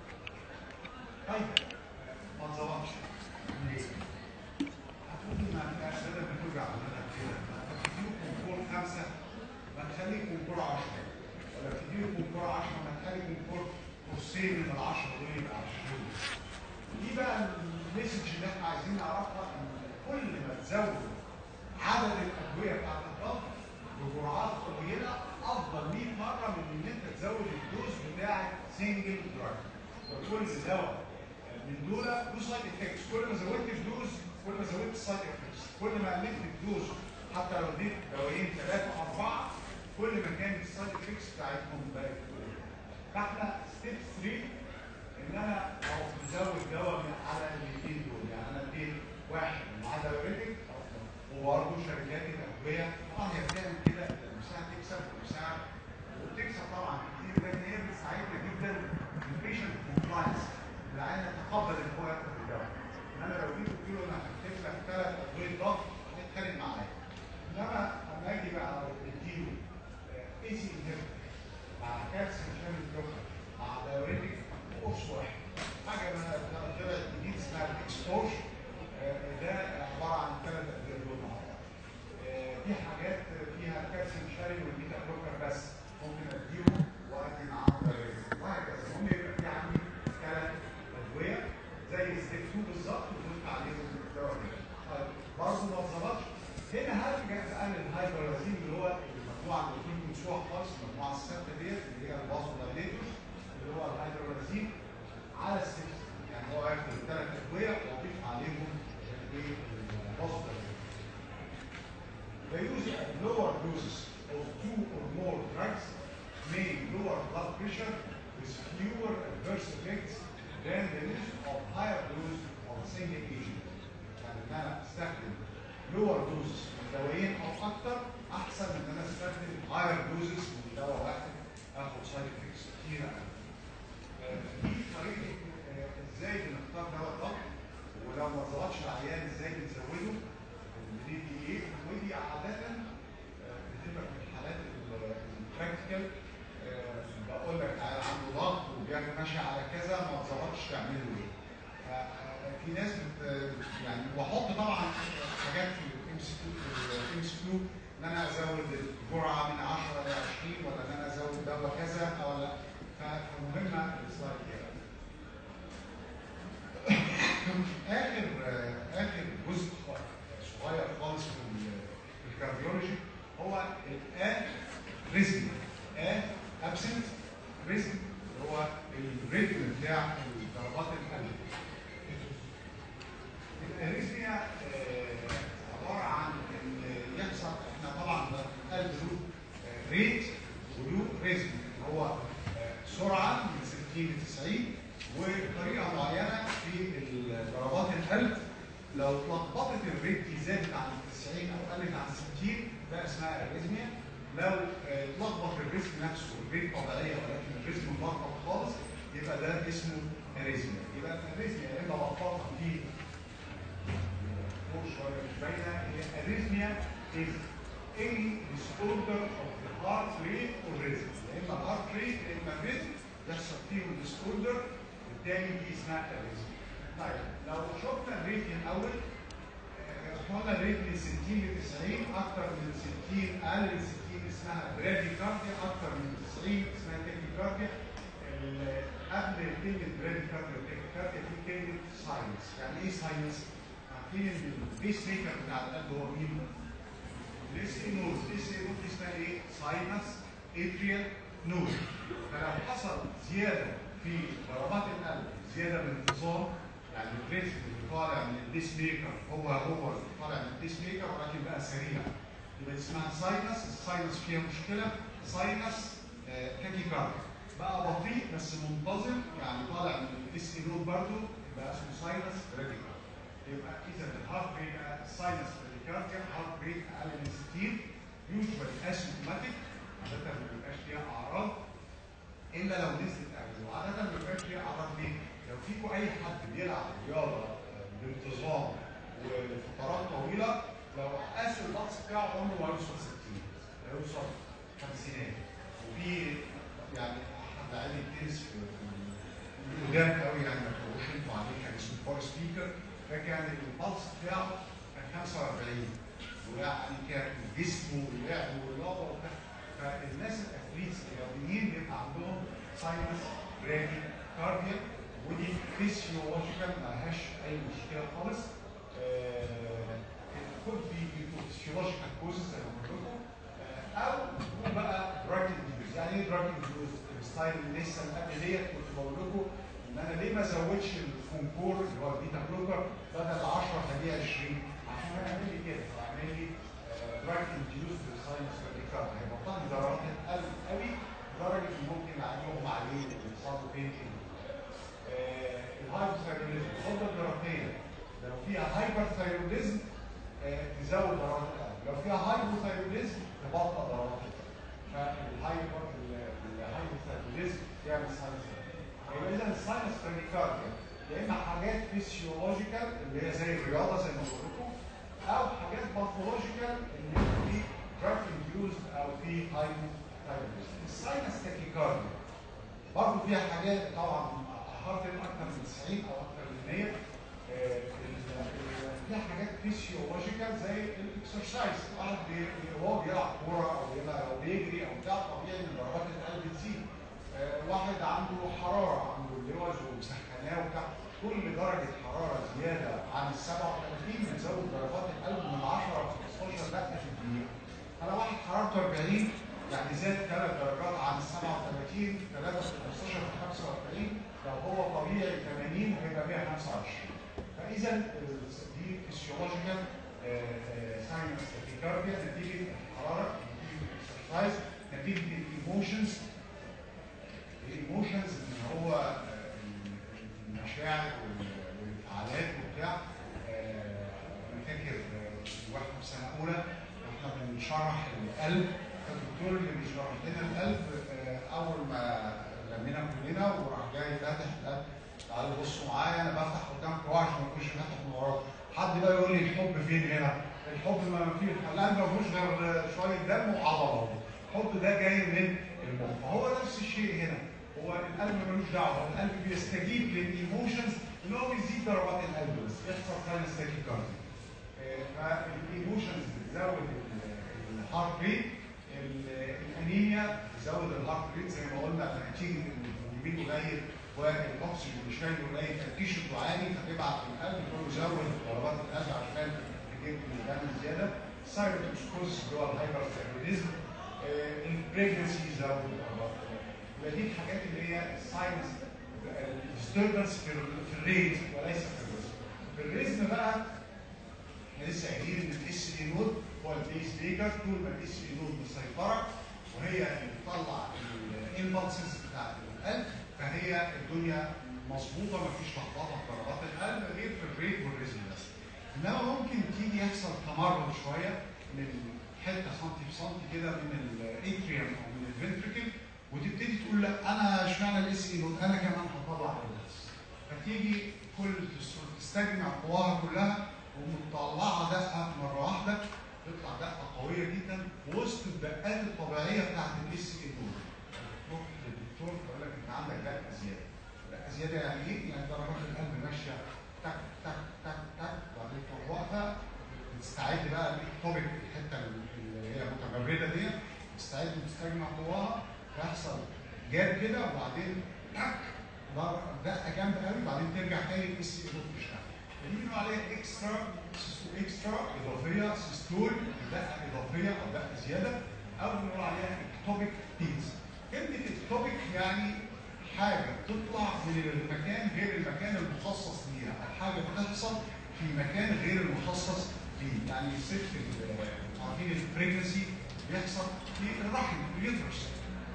طيب ما اتظبطش ليه؟ هتقولي ما انت بدل بتوجع دماغك كده ما تديله كونكور خمسه ما تخليه كونكور 10 ولا تديله كونكور 10 ما تخلي كونكور قرصين من ال 10 دول يبقى 20 دي بقى المسج اللي احنا عايزين نعرفها ان كل ما تزود عدد الادويه بتاعت الضغط بجرعات قليله افضل 100 مره من ان انت تزود الدوز بتاع سنجل دراج وكل دواء من دول له سايد افكتس كل ما زودت الدوز كل ما زودت السايد افكتس كل ما قللت الدوز حتى لو اديت دوايين ثلاثه اربعه كل ما كانت السايد افكتس بتاعتهم بقت فاحنا ستيب 3 ان انا او مزود دواء من على الاثنين دول يعني انا اديت واحد مع دايوريتك وبرضه شركات الادويه طبعا هي بتعمل كده المساعد تكسب والمساعد وبتكسب طبعا كتير لان هي بتساعدنا جدا في البيشنت كومبلاينس العيان يتقبل ان هو ياخد الدواء انما لو جيت قلت له انا هكتب لك ثلاث ادويه ضغط هيتخانق معايا انما لما اجي بقى اديله اي سي مع كالسيوم شامل بلوكر مع دايوريتك قرص واحد حاجه ما طلعت جديد اسمها الاكسبوش ده عباره عن ثلاث ادويه دول مع بعض في حاجات فيها كالسيوم شاري والبيتا بلوكر بس ممكن اديهم وادي معاهم دايوريتك وهكذا المهم يبقى في عندي ثلاث ادويه زي ستيب 2 بالظبط وضفت عليهم الدواء طيب برضه ما اتظبطش هنا هرجع اقلل الهايبرازين اللي هو المجموعه اللي قلت لكم شويه خالص المجموعه الثابته ديت اللي هي البازو دايليتورز اللي هو الهيدرولازين على السيف يعني هو هياخد الثلاث ادويه واضيف عليهم الايه البازو The use of lower doses of two or more drugs may lower blood pressure with fewer adverse effects than the use of higher dose of a single agent. يعني ان انا استخدم lower doses من دوايين او اكثر احسن من ان انا استخدم higher doses من دواء واحد اخد سايد افكتس كتيره دي طريقه ازاي بنختار دواء ضغط ولو ما ظبطش العيان ازاي بنزوده دي دي ايه ودي عاده بتبقى في الحالات البراكتيكال بقول لك عنده ضغط وبيعمل ماشي على كذا ما اتظبطش تعمله ايه في ناس بت يعني واحط طبعا حاجات في الام سي الام سي كيو ان انا ازود الجرعه من 10 ل 20 ولا ان انا ازود دواء كذا او لا فمهمه السلايد دي اخر اخر جزء صغير خالص في الكارديولوجي هو الان ريزم ان ابسنت ريزم هو الريتم ريت وله ريزم هو آه، سرعه من 60 ل 90 وطريقه معينه في ضربات القلب لو اتلخبطت الريت دي زادت عن 90 او قلت عن 60 ده اسمها اريزميا لو آه، اتلخبط الريتم نفسه الريت طبيعيه ولكن الريتم ملخبط خالص يبقى ده اسمه اريزميا يبقى الاريزميا يا اما بطاطا في فوق شويه مش باينه هي arrhythmia is any disorder of the heart rate or rhythm يا اما heart rate يا اما rhythm يحصل فيهم disorder بالتالي دي اسمها arrhythmia طيب لو شفنا الريت الاول آه، قلنا الريت من 60 ل 90 اكتر من 60 اقل من 60 اسمها براديكارديا اكتر من 90 اسمها تاكيكارديا ال- قبل كلمه براديكارديا وتاكيكارديا في كلمه ساينس يعني ايه ساينس؟ عارفين ان البيس ميكر بتاع القلب هو مين؟ الاس اي نود الاس اي نود دي اسمها ايه؟ ساينس اتريال نود فلو حصل زياده في ضربات القلب زياده بانتظام يعني الريتم اللي طالع من البيس ميكر هو هو اللي طالع من البيس ميكر ولكن بقى سريع يبقى دي اسمها ساينس الساينس فيها مشكله ساينس تاكيكارديا بقى بطيء بس منتظم يعني طالع من الاس اي نود برضه يبقى اسمه ساينس براديكال يبقى اذا الهارت ريت ساينس براديكارديا هارت ريت اقل من 60 يوجوالي اسيمتوماتيك عاده ما بيبقاش فيها اعراض الا لو نزلت قوي وعاده ما بيبقاش فيها اعراض ليه؟ لو فيكم اي حد بيلعب رياضه آه، بانتظام وفترات طويله لو قاس الضغط بتاعه عمره ما يوصل 60 هيوصل خمسينات وفي يعني حد لعيب التنس في في قدام قوي يعني ما تقولوش انتوا عليه كان اسمه فور سبيكر فكان البلس بتاعه كان 45 ويعني كان جسمه ولعبه ورياضه وبتاع فالناس الاثليتس الرياضيين بيبقى عندهم ساينس برادي كارديا ودي فيسيولوجيكال ما لهاش اي مشكله خالص كود بي فيسيولوجيكال كوزز زي ما قلت لكم آه، او يكون بقى دراج انديوز يعني ايه دراج انديوز الستايل اللي لسه اللي قبل ديت كنت بقول لكم ان انا ليه ما ازودش الفونكور اللي هو البيتا بلوكر بدل 10 خليه 20 عشان اعمل لي كده اعمل لي دراج انديوز ساينس راديكال هيبطل لي ضربات القلب قوي لدرجه ان ممكن اعملهم عليه ويحصل له بينتنج الهايبوثايروديزم الغده الدرقيه لو فيها هايبرثايروديزم آه، تزود ضربات القلب لو فيها هايبوثايروديزم تبطل ضربات القلب فالهايبر الهايبوثايروديزم يعمل ساينس يبقى اذا الساينس بريكارديا يا اما حاجات فيسيولوجيكال اللي هي زي الرياضه زي ما بقول لكم او حاجات باثولوجيكال اللي هي في دراج انديوزد او في هايبوثايروديزم الساينس تاكيكارديا برضه فيها حاجات طبعا هارت ريت اكتر من 90 او اكتر من 100 آه، ال- فيها حاجات فيسيولوجيكال زي الاكسرسايز واحد بي- وهو بيلعب كوره او بيلعب او بيجري او بتاع طبيعي ان ضربات القلب تزيد آه، واحد عنده حراره عنده اللوز ومسخناه وبتاع كل درجه حراره زياده عن ال 37 بتزود ضربات القلب من 10 ل 15 دقه في الدقيقه انا واحد حرارته 40 يعني زاد ثلاث درجات عن ال 37 3 في 15 في 45 لو هو طبيعي 80 هيبقى 125 فاذا ال- دي فيسيولوجيكال ساينس تاكيكارديا نتيجه الحراره نتيجه الاكسرسايز نتيجه الايموشنز الايموشنز ان هو آه، المشاعر وال- والانفعالات وبتاع آه، انا فاكر آه، واحنا في سنه اولى واحنا بنشرح القلب فالدكتور اللي بيشرح لنا القلب آه، اول ما لمينا كلنا وراح جاي فاتح القلب تعالوا بصوا معايا انا بفتح قدامكم عشان ما اكونش فاتح من وراكم حد بقى يقول لي الحب فين هنا؟ الحب ما فيه القلب ما فيهوش غير شويه دم وعضله الحب ده جاي من المخ فهو نفس الشيء هنا هو القلب ملوش دعوه القلب بيستجيب للايموشنز ان هو بيزيد ضربات القلب بس يحصل ساينس تاكيكارديا فالايموشنز بتزود ال- الهارت ريت ال- الانيميا بتزود الهارت ريت زي ما قلنا نتيجه ان الهيموجلوبين قليل والاكسجين اللي شايله قليل تركيزه عالي فتبعت للقلب تقول له زود ضربات القلب عشان تجيب الدم زياده سايروتوكسكوز اللي هو الهايبرثايروديزم البريجنسي يزود ضربات القلب يبقى دي الحاجات اللي هي الساينس الديستربنس في ال- في الريت وليس في الريزم في الريزم بقى احنا لسه قايلين ان الاس اي نود هو البيس ميكر طول ما الاس اي نود مسيطره وهي اللي بتطلع الامبلسز بتاعت القلب فهي الدنيا مظبوطه مفيش لخبطه في ضربات القلب غير في الريت والريزم بس انما ممكن تيجي يحصل تمرد شويه من حته سنتي في سنتي كده من الاتريوم او من الفنتريكل وتبتدي تقول لا انا اشمعنى الاس اي انا كمان هطلع الريلز فتيجي كل تستجمع قواها كلها ومطلعه دقه مره واحده تطلع دقه قويه جدا في وسط الدقات الطبيعيه بتاعت الاس اي تروح للدكتور يقول لك انت عندك دقه زياده دقه زياده يعني ايه؟ يعني ضربات القلب ماشيه تك تك تك تك وبعدين تروح واقفه بتستعد بقى الاكتوبيك الحته اللي هي متمرده دي تستعد وتستجمع قواها يحصل جاب كده وبعدين تك دقه جامده قوي وبعدين ترجع تاني الاس اي تشتغل دي بنقول عليها اكسترا اكسترا اضافيه سيستول دقه اضافيه او دقه زياده او بنقول عليها اكتوبيك بيتس كلمه اكتوبيك يعني حاجه تطلع من المكان غير المكان المخصص ليها او حاجه بتحصل في مكان غير المخصص ليه يعني ست عارفين البريجنسي بيحصل في الرحم اليوترس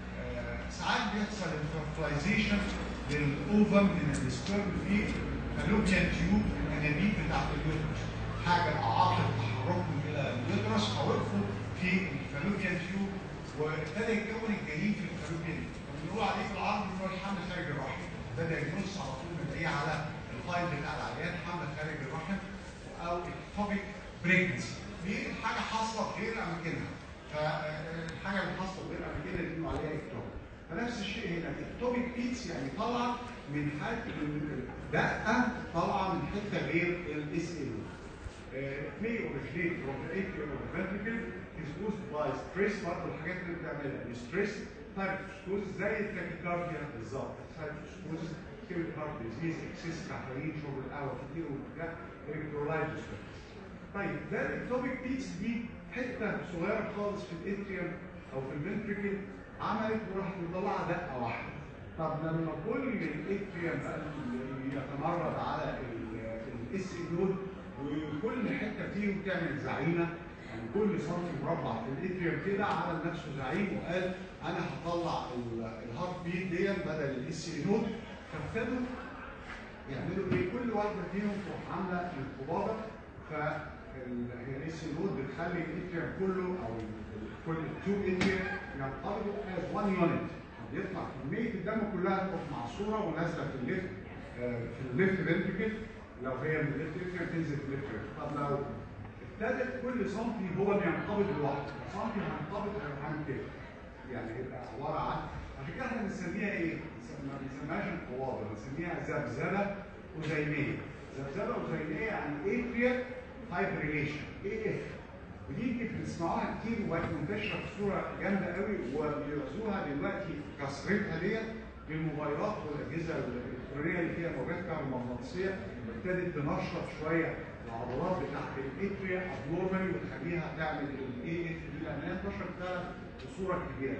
ساعات بيحصل الفرتلايزيشن للاوفم من السبرم في فالوبيان تيوب الانابيب بتاعت اليوترس حاجه اعاقت تحركهم الى اليوترس فوقفوا في الفالوبيان تيوب وابتدى يتكون الجنين في الفالوبيان تيوب بنقول عليه في العرض ان هو الحمل خارج الرحم ده دايجنوز على طول بنلاقيه على الفايل بتاع العيان حمل خارج الرحم او اكتوبيك بريجنسي دي حاجه حاصله في غير اماكنها فالحاجه اللي حاصله في غير اماكنها دي بنقول عليها اكتوبيك فنفس الشيء هنا التوبيك بيتس يعني طالعه من حد من دقه طالعه من حته غير الاس ال may originate from the atrium of the ventricle is caused by stress برضه الحاجات اللي بتعملها الستريس تايبوسكوز زي التاكيكارديا بالظبط تايبوسكوز كيميك هارت ديزيز اكسس كافيين شرب القهوه كتير وبتاع الكترولايتس طيب ده التوبيك بيتس دي حته صغيره خالص في الاتريوم او في الفنتريكل عملت وراحت مطلعه دقه واحده. طب لما كل الاتريوم بقى يتمرد على الاس نود وكل حته فيهم تعمل زعيمه يعني كل سنتي مربع في الاتريوم كده عمل نفسه زعيم وقال انا هطلع الهارت بيت دي بدل الاس نود فابتدوا يعملوا ايه؟ كل واحده فيهم تروح عامله انقباضه ف الاس نود بتخلي الاتريوم كله او كل التوب اتريوم ينقبضوا از وان يونت بيطلع كميه الدم كلها تروح معصوره ونازله في الليفت في الليفت فنتريكل لو هي من الليفت فنتريكل تنزل في الليفت طب لو ابتدت كل سنتي هو اللي ينقبض لوحده سنتي هينقبض هيعمل كده يعني يبقى عباره عن عشان كده احنا بنسميها ايه؟ ما بنسميهاش انقباض بنسميها ذبذبه أذينية ذبذبه أذينية يعني اتريال فايبريليشن اي اف ودي يمكن بنسمعوها كتير وبقت منتشره بصوره جامده قوي وبيرزوها دلوقتي كسرتها ديت بالموبايلات والاجهزه الالكترونيه اللي فيها موجات كهرومغناطيسيه ابتدت تنشط شويه العضلات بتاعت الاتريا ابنورمالي وتخليها تعمل الاي اف دي لانها انتشرت فعلا بصوره كبيره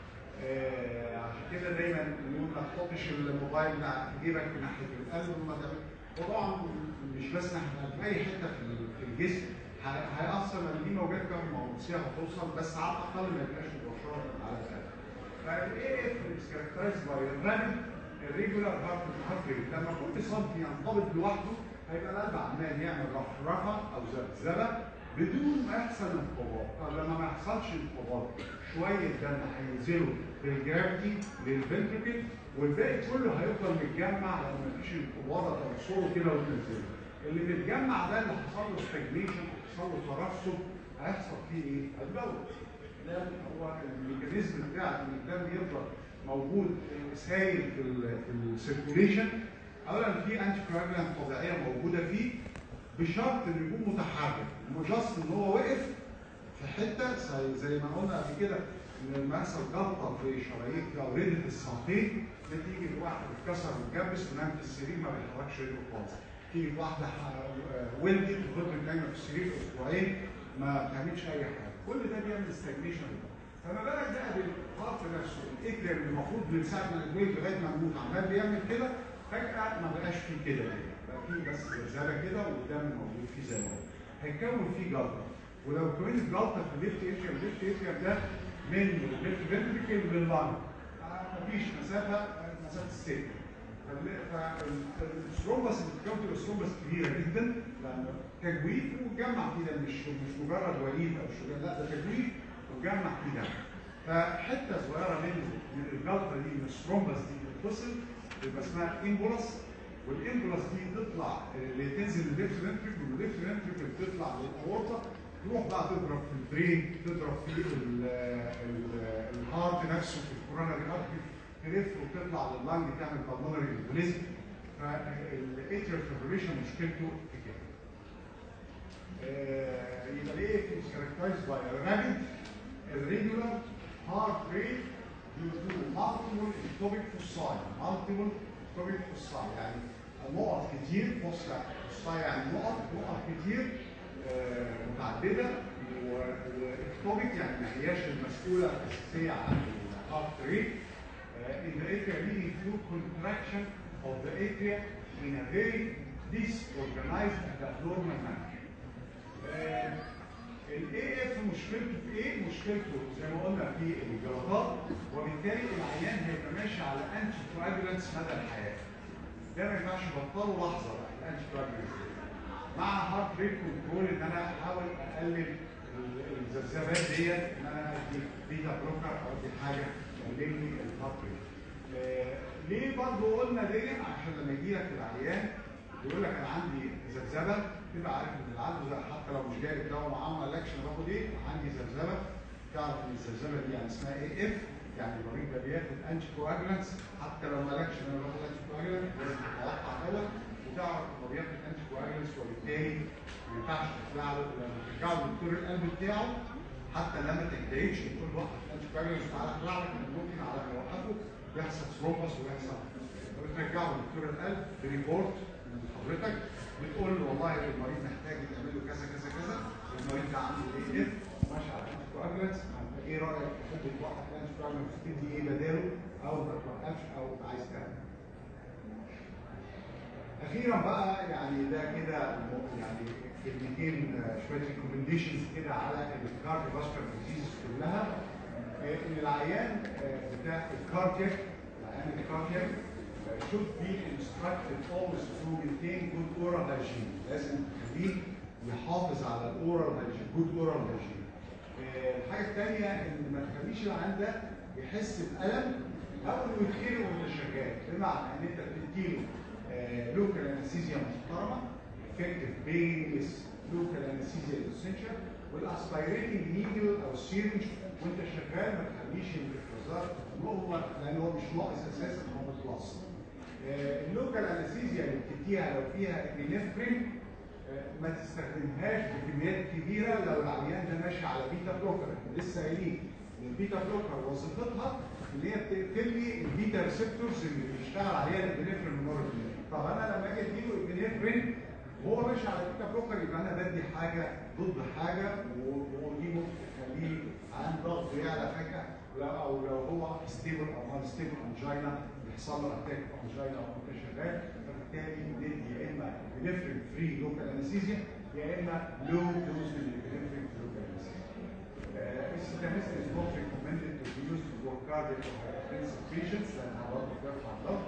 آه عشان كده دايما نقول ما تحطش الموبايل في جيبك من ناحيه القلب وما تعمل وطبعا مش بس ناحيه في اي حته في الجسم هيأثر لان دي موجات كهرومغناطيسيه هتوصل بس على الاقل ما يبقاش مباشره على القلب. فالاي اف is characterized by a rapid irregular heart heart rate لما كل سنتي ينقبض لوحده هيبقى القلب عمال يعمل رفرفه او ذبذبه بدون ما يحصل انقباض، طب لما ما يحصلش انقباض شويه دم هينزلوا بالجرافيتي للفنتركل والباقي كله هيفضل متجمع لو ما فيش انقباض توصله كده وتنزله. اللي متجمع ده اللي حصل له ستاجنيشن حصل له ترسب هيحصل فيه ايه؟ هتجوز. ده هو الميكانيزم بتاع ان الدم يفضل موجود سايل في ال في السيركيوليشن اولا في انتي كواجولانت طبيعيه موجوده فيه بشرط انه يكون متحرك مجرد ان هو وقف في حته زي, زي ما قلنا قبل كده ان لما يحصل جلطه في شرايين في اورده الساقين نتيجه واحد اتكسر واتجبس ونام في السرير ما بيتحركش رجله خالص تيجي واحده ولدت وفضلت نايمه في السرير اسبوعين ما بتعملش اي حاجه كل ده بيعمل ستاجنيشن فما بالك بقى بالهارت نفسه الاكلر اللي المفروض من ساعه ما نتولد لغايه ما نموت عمال بيعمل كده فجاه ما بقاش فيه كده بقى فيه بس زلزله كده والدم موجود فيه زي ما هو هيتكون فيه جلطه ولو كونت جلطه في الليفت اتريوم الليفت اتريوم ده من الليفت فنتريكل لللانج مفيش مسافه آه، مسافه السيف فالثرومبس اللي بتتكون الثرومبس كبيره جدا لان تجويف وتجمع في دم مش مش مجرد وليد او شجاع لا ده تجويف وتجمع في دم فحته صغيره من من الجلطه دي من الثرومبس دي بتتصل يبقى اسمها امبولس والامبولس دي تطلع اللي تنزل الليفت فنتريكل والليفت فنتريكل تطلع للاورطه تروح بقى تضرب في البرين تضرب في ال- ال- الهارت نفسه في الكوروناري ارتري تلف وتطلع لللنج تعمل بالمونري امبوليزم فالاتريال فيبريشن مشكلته في كده. آه، يبقى ليه is characterized by a rapid irregular heart rate due to multiple ectopic foci multiple ectopic foci يعني نقط كتير foci foci يعني نقط نقط كتير آه، متعدده واكتوبيك يعني ما هياش المسؤوله الاساسيه عن الهارت ريت in the atria leading to contraction of the atria in a very disorganized and abnormal manner. الاي اف مشكلته في ايه؟ مشكلته زي ما قلنا في الجلطات وبالتالي العيان هيبقى ماشي على انتي كواجولانتس مدى الحياه. ده ما ينفعش يبطله لحظه بقى الانتي كواجولانتس مع هارت ريت كنترول ان انا احاول اقلل الذبذبات ديت ان انا ادي بيتا بلوكر او ادي حاجه تقلل لي الهارت ريت. آه، ليه برضه قلنا دي عشان لما يجي لك العيان يقول لك انا عندي ذبذبه تبقى عارف ان اللي عنده ده حتى لو مش جاي الدواء معاه ما قالكش انا باخد ايه عندي ذبذبه تعرف ان الذبذبه دي يعني اسمها ايه اف يعني المريض ده بياخد انتي كواجلانتس حتى لو ما قالكش ان انا باخد انتي كواجلانت لازم تتوقع الاول وتعرف انه بياخد انتي كواجلانتس وبالتالي ما ينفعش تطلع له لما ترجع له دكتور القلب بتاعه حتى لما تجتهدش تقول له وقف انتي كواجلانتس تعالى اطلع لك إن ممكن على ما يوقفه يحصل ثرومبس ويحصل بترجعه لدكتور القلب بريبورت من حضرتك بتقول له والله المريض محتاج تعمل له كذا كذا كذا المريض ده عنده ايه اف ماشي على انتي كواجلانتس ايه رايك تحب توقف الانتي كواجلانتس تدي ايه بداله او ما توقفش او عايز تعمل اخيرا بقى يعني ده كده يعني كلمتين آه، شويه ريكومنديشنز كده على الكارديو فاسكولار ديزيز كلها آه، ان العيان آه، بتاع الكاردياك العيان الكاردياك آه، should be instructed always to maintain good oral hygiene لازم تخليه يحافظ على الاورال hygiene good oral hygiene آه، الحاجه الثانيه ان ما تخليش العيان ده يحس بألم او انه يتخنق وانت شغال بمعنى ان انت بتديله لوكال انستيزيا محترمه افكتيف بينلس لوكال انستيزيا اسينشال والاسبيريتنج نيدل او سيرنج وانت شغال ما تخليش الافرازات نقطه لان هو مش ناقص اساسا هو بلس اللوكال انستيزيا اللي بتديها لو فيها ابنفرين ما تستخدمهاش بكميات كبيره لو العيان ده ماشي على بيتا بلوكر لسه قايلين ان البيتا بلوكر وظيفتها ان هي بتقفل لي البيتا ريسبتورز اللي بيشتغل عليها الابنفرين المورفين طب انا لما اجي اديله ابنفرين وهو ماشي على بيتا بلوكر يبقى انا بدي حاجه ضد حاجه و- ودي ممكن تخليه عن ضغط يعلى فجاه لا- او لو هو ستيبل او ان ستيبل انجينا يحصل له اتاك انجينا او انت شغال فبالتالي ندي يا اما ابنفرين فري لوكال انستيزيا يا اما لو دوز من الابنفرين لوكال انستيزيا Acetaminophen is not recommended to be used for cardiac or hypertensive patients لأنها برضه بترفع الضغط.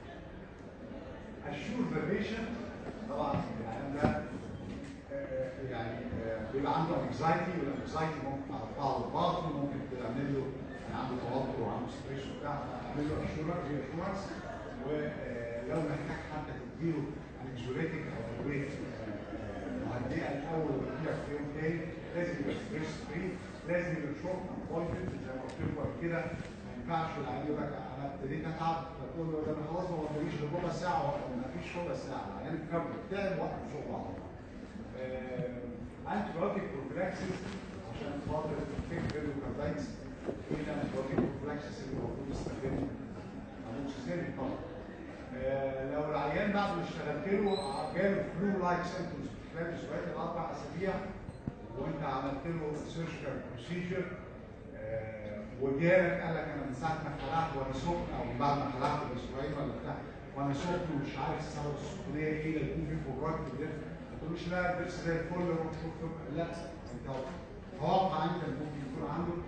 Assure the patient طبعا العيان ده آه، يعني آه، بيبقى عنده anxiety والانكزايتي ممكن ترفعه للبعض ممكن تعمل له يعني عنده توتر وعنده ستريس وبتاع تعمل له اشورنس رياشورنس ولو محتاج حتى تديله انكزوليتك او ادويه آه، مهدئه الاول وتديها في يوم تاني لازم يبقى ستريس فري لازم يبقى شورت ابوينتمنت زي ما قلت لكم قبل كده ما ينفعش العيان يقول لك انا ابتديت اتعب فتقول له ده انا خلاص ما بقاليش غير ربع ساعه ولا ما فيش ربع ساعه العيان الكبد بتاعي وقت شغل على طول. انتي بايوتيك بروفلاكسيس عشان خاطر تفكر الكاردايتس ايه الانتي بايوتيك بروفلاكسيس اللي المفروض يستخدمه؟ اموكسيسيلين طبعا. آه، لو العيان بعد ما اشتغلت له جاله فلو لايك سيمبتومز خلال شويه الاربع اسابيع وانت عملت له سيرجيكال بروسيجر وجالك قال لك انا من ساعه ما خلعت وانا سخن او من بعد ما خلعت باسبوعين ولا بتاع وانا سخن ومش عارف السبب السخونيه ايه اللي يكون في فراغ في الجسم ما تقولوش لا الضرس زي الفل ومش لا انت توقع انت اللي ممكن يكون عنده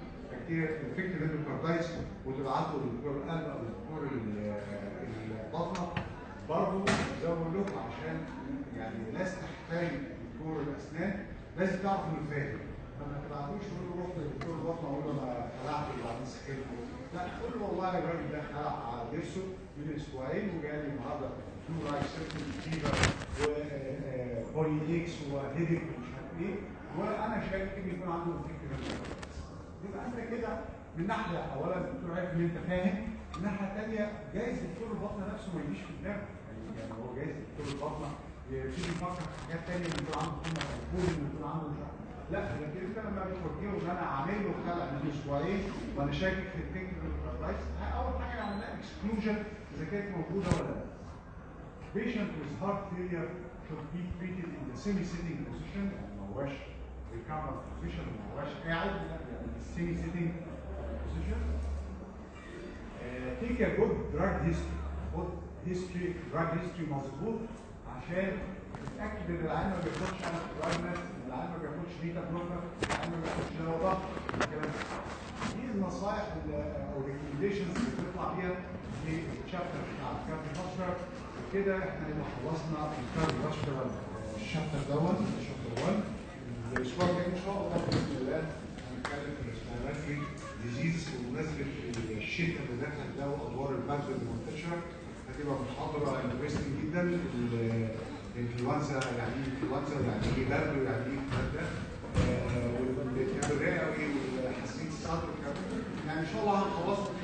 بكتيريا انفكتد اندوكاردايتس وتبعته لدكتور القلب او دكتور البطنه برضه زي ما بقول لكم عشان يعني الناس تحتاج دكتور الاسنان لازم تعرف انه فاهم ما تبعتوش تقول له روح لدكتور البطنه وقول له انا خلعت وبعدين سكت لا قول له والله الراجل ده خلع على ضرسه من اسبوعين وجالي النهارده فلو رايك سيركل فيفر وبولي اكس وهيدك ومش عارف ايه وانا شايف ان يكون عنده انفكتيف يبقى انت كده من ناحيه اولا الدكتور عارف ان انت فاهم من ناحيه ثانيه جايز دكتور البطنه نفسه ما يجيش في دماغه يعني هو جايز دكتور البطنه يبتدي يفكر في حاجات ثانيه ان يكون عنده كلمه الكول ان يكون عنده مش عارف لا لكن انت لما بتوجهه ان انا عامل له خلع من اسبوعين وانا شاكك في التكنيكال رايتس اول حاجه عملناها اكسكلوجن اذا كانت موجوده ولا لا. Patient with heart failure should be treated in the semi-sitting position ما هواش recover position ما هواش قاعد لا يعني semi-sitting position. Uh, take a good drug history. خد history drug history مظبوط عشان تتاكد ان العيان ما بياخدش انتي العيان ما بياخدش بيتا بلوكر العيان ما بياخدش دواء ضغط الكلام ده. دي النصائح ال- او الريكومنديشنز اللي بنطلع بيها في الشابتر بتاع الكارديو فاسكولار كده احنا يبقى خلصنا الكارديو فاسكولار الشابتر دوت الشابتر 1 الاسبوع الجاي ان شاء الله باذن الله هنتكلم في الريسبيراتوري ديزيز بمناسبه الشتاء اللي دخل ده وادوار البرد المنتشره هتبقى محاضره انترستنج جدا ال- الانفلونزا يعني ايه انفلونزا ويعني ايه برد ويعني ايه الكلام ده آه، والالتهاب الرئوي والحساسيه الصدر والكلام ده يعني ان شاء الله هنخلصه